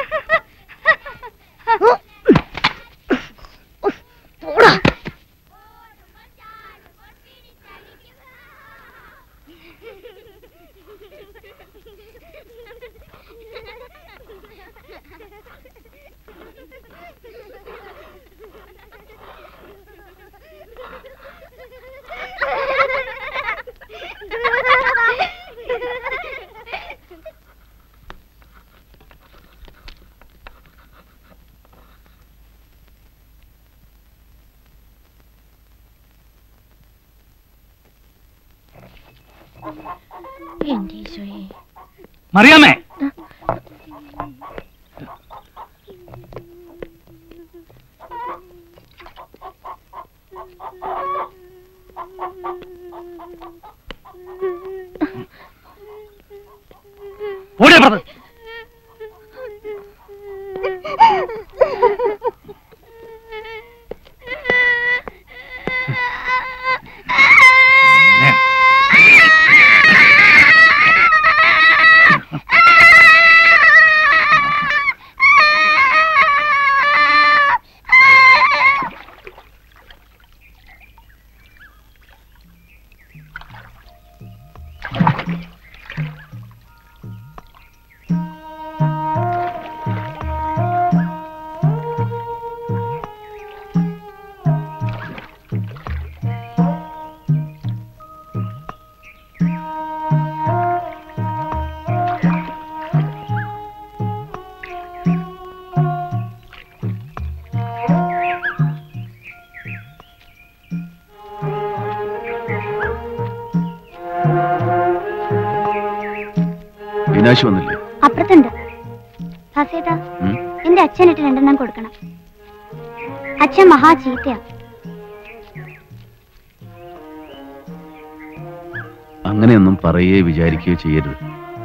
എന്റെ ഈശോയെ മറിയാമേ ഓടിയ പുറത്ത് അവിനാശ് വന്നില്ലേ അപ്പുറത്തുണ്ട് ഭാസേട്ടാ ഉം? എന്റെ അച്ഛനിട്ട് രണ്ടെണ്ണം കൊടുക്കണം അച്ഛൻ മഹാ ചീത്തയാ അങ്ങനെയൊന്നും പറയുകയോ വിചാരിക്കുകയോ ചെയ്യരുത്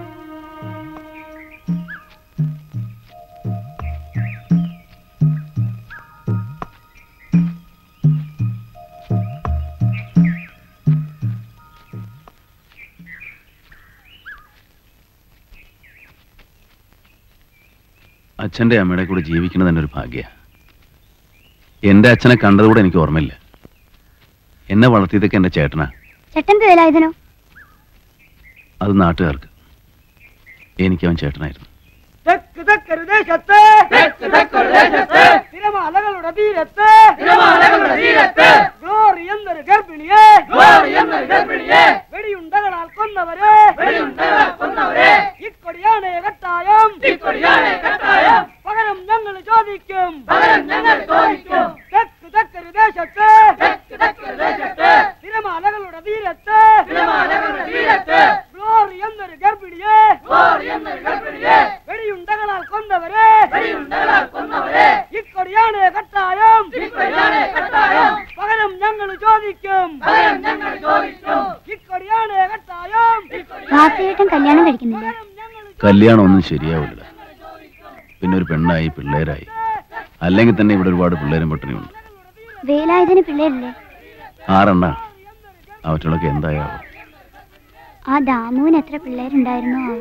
അച്ഛൻ്റെ അമ്മയുടെ കൂടെ ജീവിക്കുന്നത് തന്നെ ഒരു ഭാഗ്യ എൻ്റെ അച്ഛനെ കണ്ടതുകൂടെ എനിക്ക് ഓർമ്മയില്ല എന്നെ വളർത്തിയതൊക്കെ എൻ്റെ ചേട്ടനാ ചേട്ടൻ വേലായുധനോ അത് നാട്ടുകാർക്ക് എനിക്ക് അവൻ ചേട്ടനായിരുന്നു തെക്ക് തെക്കൊരു ദേശത്ത് തെക്ക് തെക്കൊരു ദേശത്ത് തിരമാലകളുടെ തീരത്ത് തിരമാലകളുടെ തീരത്ത് ഗ്ലോറി എന്നൊരു ഗർഭിണിയെ ഗ്ലോറി എന്നൊരു ഗർഭിണിയെ വെടിയുണ്ടകളാൽ കൊന്നവരെ വെടിയുണ്ടകളാൽ കൊന്നവരെ ഇക്കൊടിയാണ് കട്ടായം ഇക്കൊടിയാണ് കട്ടായം പകരം ഞങ്ങൾ ചോദിക്കും പകരം ഞങ്ങൾ ചോദിക്കും തെക്ക് തെക്കൊരു ദേശത്ത് തെക്ക് തെക്കൊരു ദേശത്ത് തിരമാലകളുടെ തീരത്ത് തിരമാലകളുടെ തീരത്ത് ഗ്ലോറി എന്നൊരു ഗർഭിണിയെ ഗ്ലോറി എന്നൊരു ഗർഭിണിയെ വെടിയുണ്ടകളാൽ കൊന്നവരെ വെടിയുണ്ടകളാൽ കൊന്നവരെ ഇക്കൊടിയാണ് കട്ടായം ഇക്കൊടിയാണ് കട്ടായം പകരം ഞങ്ങൾ ചോദിക്കും പകരം ഞങ്ങൾ ചോദിക്കും ഇക്കൊടിയാണ് കട്ടായം ഭാസേട്ടൻ കല്യാണം കഴിക്കുന്നില്ല കല്യാണം ഒന്നും ശരിയാവില്ല പിന്നെ ഒരു പെണ്ണായി പിള്ളേരായി അല്ലെങ്കിൽ തന്നെ ഇവിടെ ഒരുപാട് പിള്ളേരും പട്ടിണിയുണ്ട് വേലായുധന് പിള്ളേരില്ലേ ആറെണ്ണ അവറ്റകളൊക്കെ എന്തായാവും ആ ദാമുവിന് എത്ര പിള്ളേരുണ്ടായിരുന്നോ ആവോ?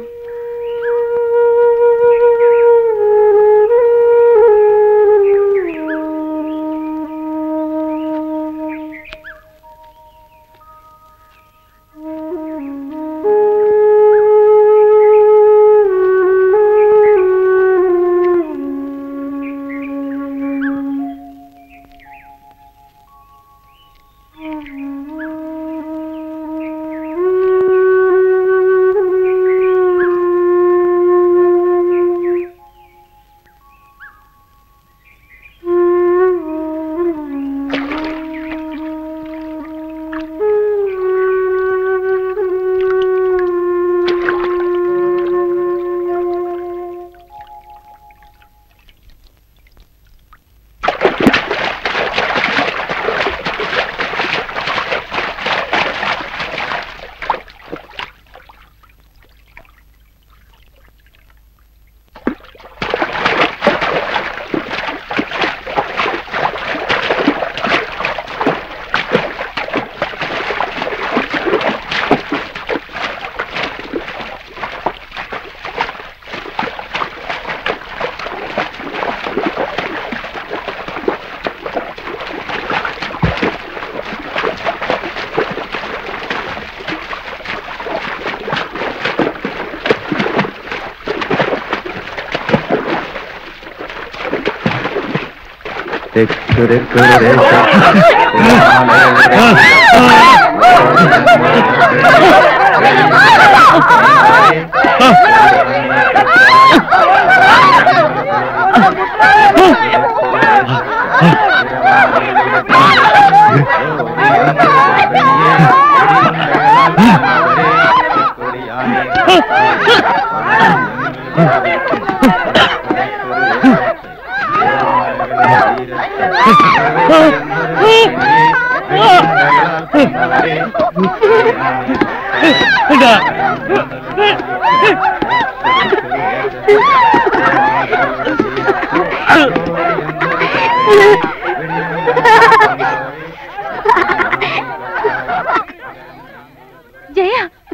ജയ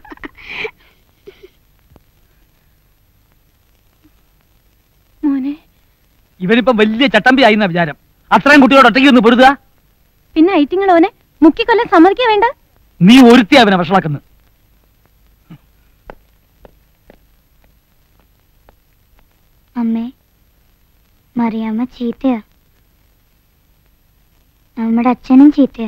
മോനെ ഇവനിപ്പം വലിയ ചട്ടമ്പി ആയിന്ന വിചാരം അത്രയും കുട്ടിയോട് ഒറ്റയ്ക്ക് നിന്ന് പൊരുതുക പിന്നെ ഐറ്റിങ്ങൾ ഓനെ മുക്കിക്കൊല്ലാൻ സമ്മതിക്കുക വേണ്ട നീ ഒരുത്തി അവനെ വഷളാക്കുന്നു അമ്മേ മറിയാമ്മ ചീത്തയാ നമ്മുടെ അച്ഛനും ചീത്തയാ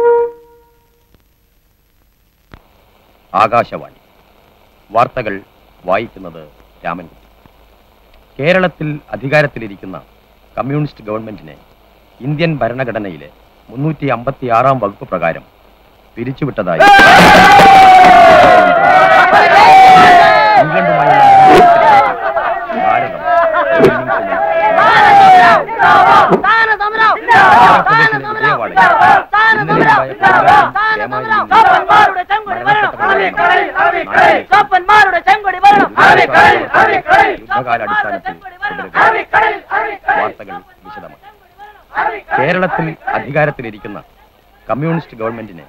ആകാശവാണി വാർത്തകൾ വായിക്കുന്നത് രാമൻകുട്ടി കേരളത്തിൽ അധികാരത്തിലിരിക്കുന്ന കമ്മ്യൂണിസ്റ്റ് ഗവൺമെന്റിനെ ഇന്ത്യൻ ഭരണഘടനയിലെ മുന്നൂറ്റി അമ്പത്തി ആറാം വകുപ്പ് പ്രകാരം പിരിച്ചുവിട്ടതായി ഇംഗ്ലണ്ടുമായുള്ള ഭാരതം യുദ്ധകാലാടിസ്ഥാനത്തിൽ വാർത്തകൾ വിശദമായി കേരളത്തിൽ അധികാരത്തിലിരിക്കുന്ന കമ്മ്യൂണിസ്റ്റ് ഗവൺമെന്റിനെ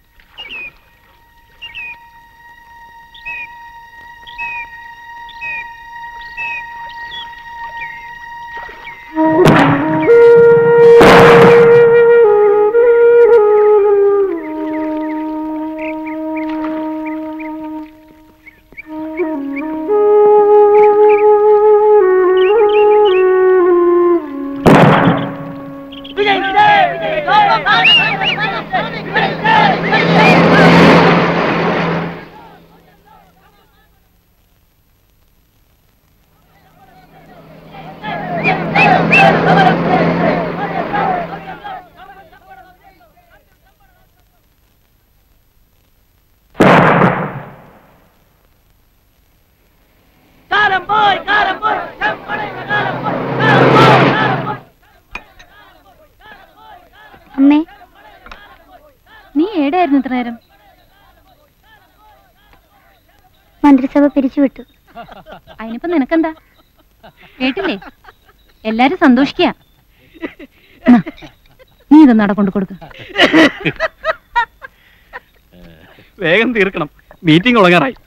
കാലം പോയി കാലം പോയി ചെമ്പട കാലം പോയി അമ്മേ നീ ഏടായിരുന്നു ഇത്ര നേരം മന്ത്രിസഭ പിരിച്ചുവിട്ടു അതിനിപ്പോ നിനക്കെന്താ കേട്ടില്ലേ എല്ലാരും സന്തോഷിക്കുക നീ ഇതൊന്നും അവിടെ കൊണ്ട് കൊടുക്ക വേഗം തീർക്കണം മീറ്റിംഗ് തുടങ്ങാറായി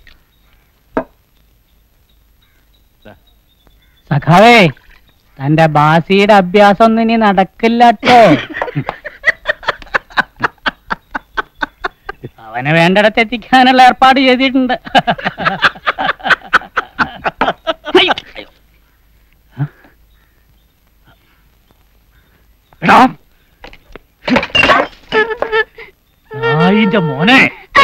സഖാവേ തന്റെ ബാസിയുടെ അഭ്യാസം ഒന്നും ഇനി നടക്കില്ല കേട്ടോ അവനെ വേണ്ടിടത്ത് എത്തിക്കാനുള്ള ഏർപ്പാട് ചെയ്തിട്ടുണ്ട് അയ്യോ, അയ്യോ. എടാ നായിന്റെ മോനെ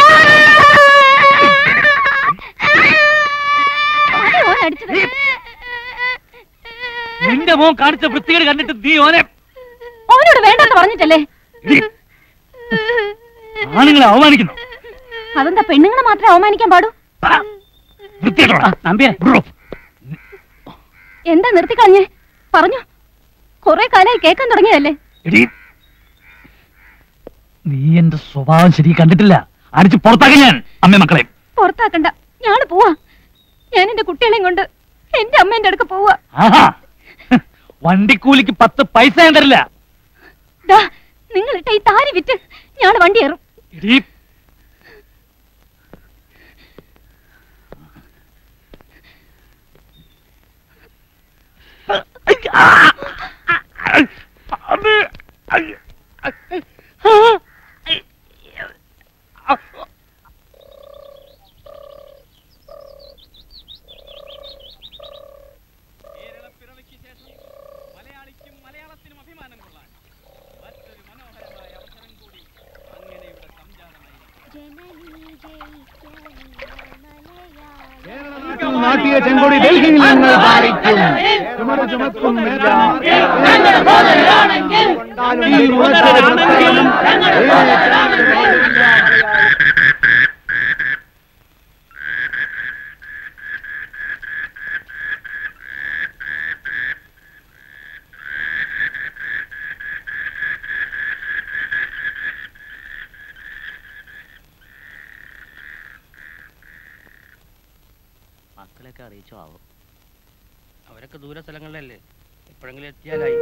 നിന്റെ മോൻ കാണിച്ച വൃത്തികേട് കണ്ടിട്ട് നീ ഓനെ ഓനോട് വേണ്ടെന്ന് പറഞ്ഞിട്ടല്ലേ ആണുങ്ങളെ അവമാനിക്കുന്നു അതെന്താ പെണ്ണുങ്ങളെ മാത്രമേ അവമാനിക്കാൻ പാടൂ നമ്പിയെ എന്താ നിർത്തിക്കളഞ്ഞേ പറഞ്ഞു കൊറേ കാലായി കേൾക്കാൻ തുടങ്ങിയതല്ലേ എടീ നീ എന്റെ സ്വഭാവം ശരി കണ്ടിട്ടില്ല അടിച്ച് പുറത്താക്കി ഞാൻ അമ്മ മക്കളെ പുറത്താക്കണ്ട ഞാള് പോവാ ഞാൻ എന്റെ കുട്ടികളെയും കൊണ്ട് എന്റെ അമ്മേന്റെ അടുക്ക് പോവാ ആഹാ വണ്ടിക്കൂലിക്ക് പത്ത് പൈസ ഞാൻ തരില്ല ദാ നിങ്ങൾ ഇട്ട ഈ താരി വിറ്റ് ഞാള് വണ്ടി കയറും എടീ നാട്ടിയ ചെങ്കൊടി ഡൽഹിയിൽ ഞങ്ങൾ പാലിക്കും ചുമട് ചുമക്കും നേതാവ് ഈ ഉറച്ചൊരു പ്രസ്ഥാനം മക്കളെയൊക്കെ അറിയിച്ചോ ആവും അവരൊക്കെ ദൂര സ്ഥലങ്ങളിലല്ലേ എപ്പോഴെങ്കിലും എത്തിയാലായി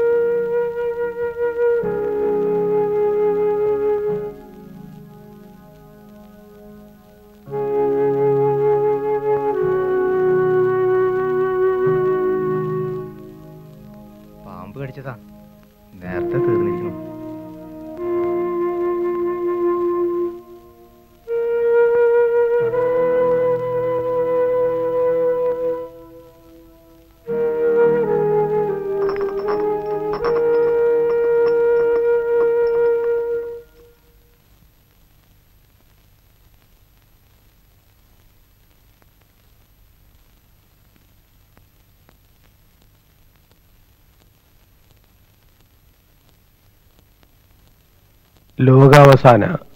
പാമ്പ് കടിച്ചതാ നേരത്തെ തീർന്നിരിക്കണം ലോകാവസാന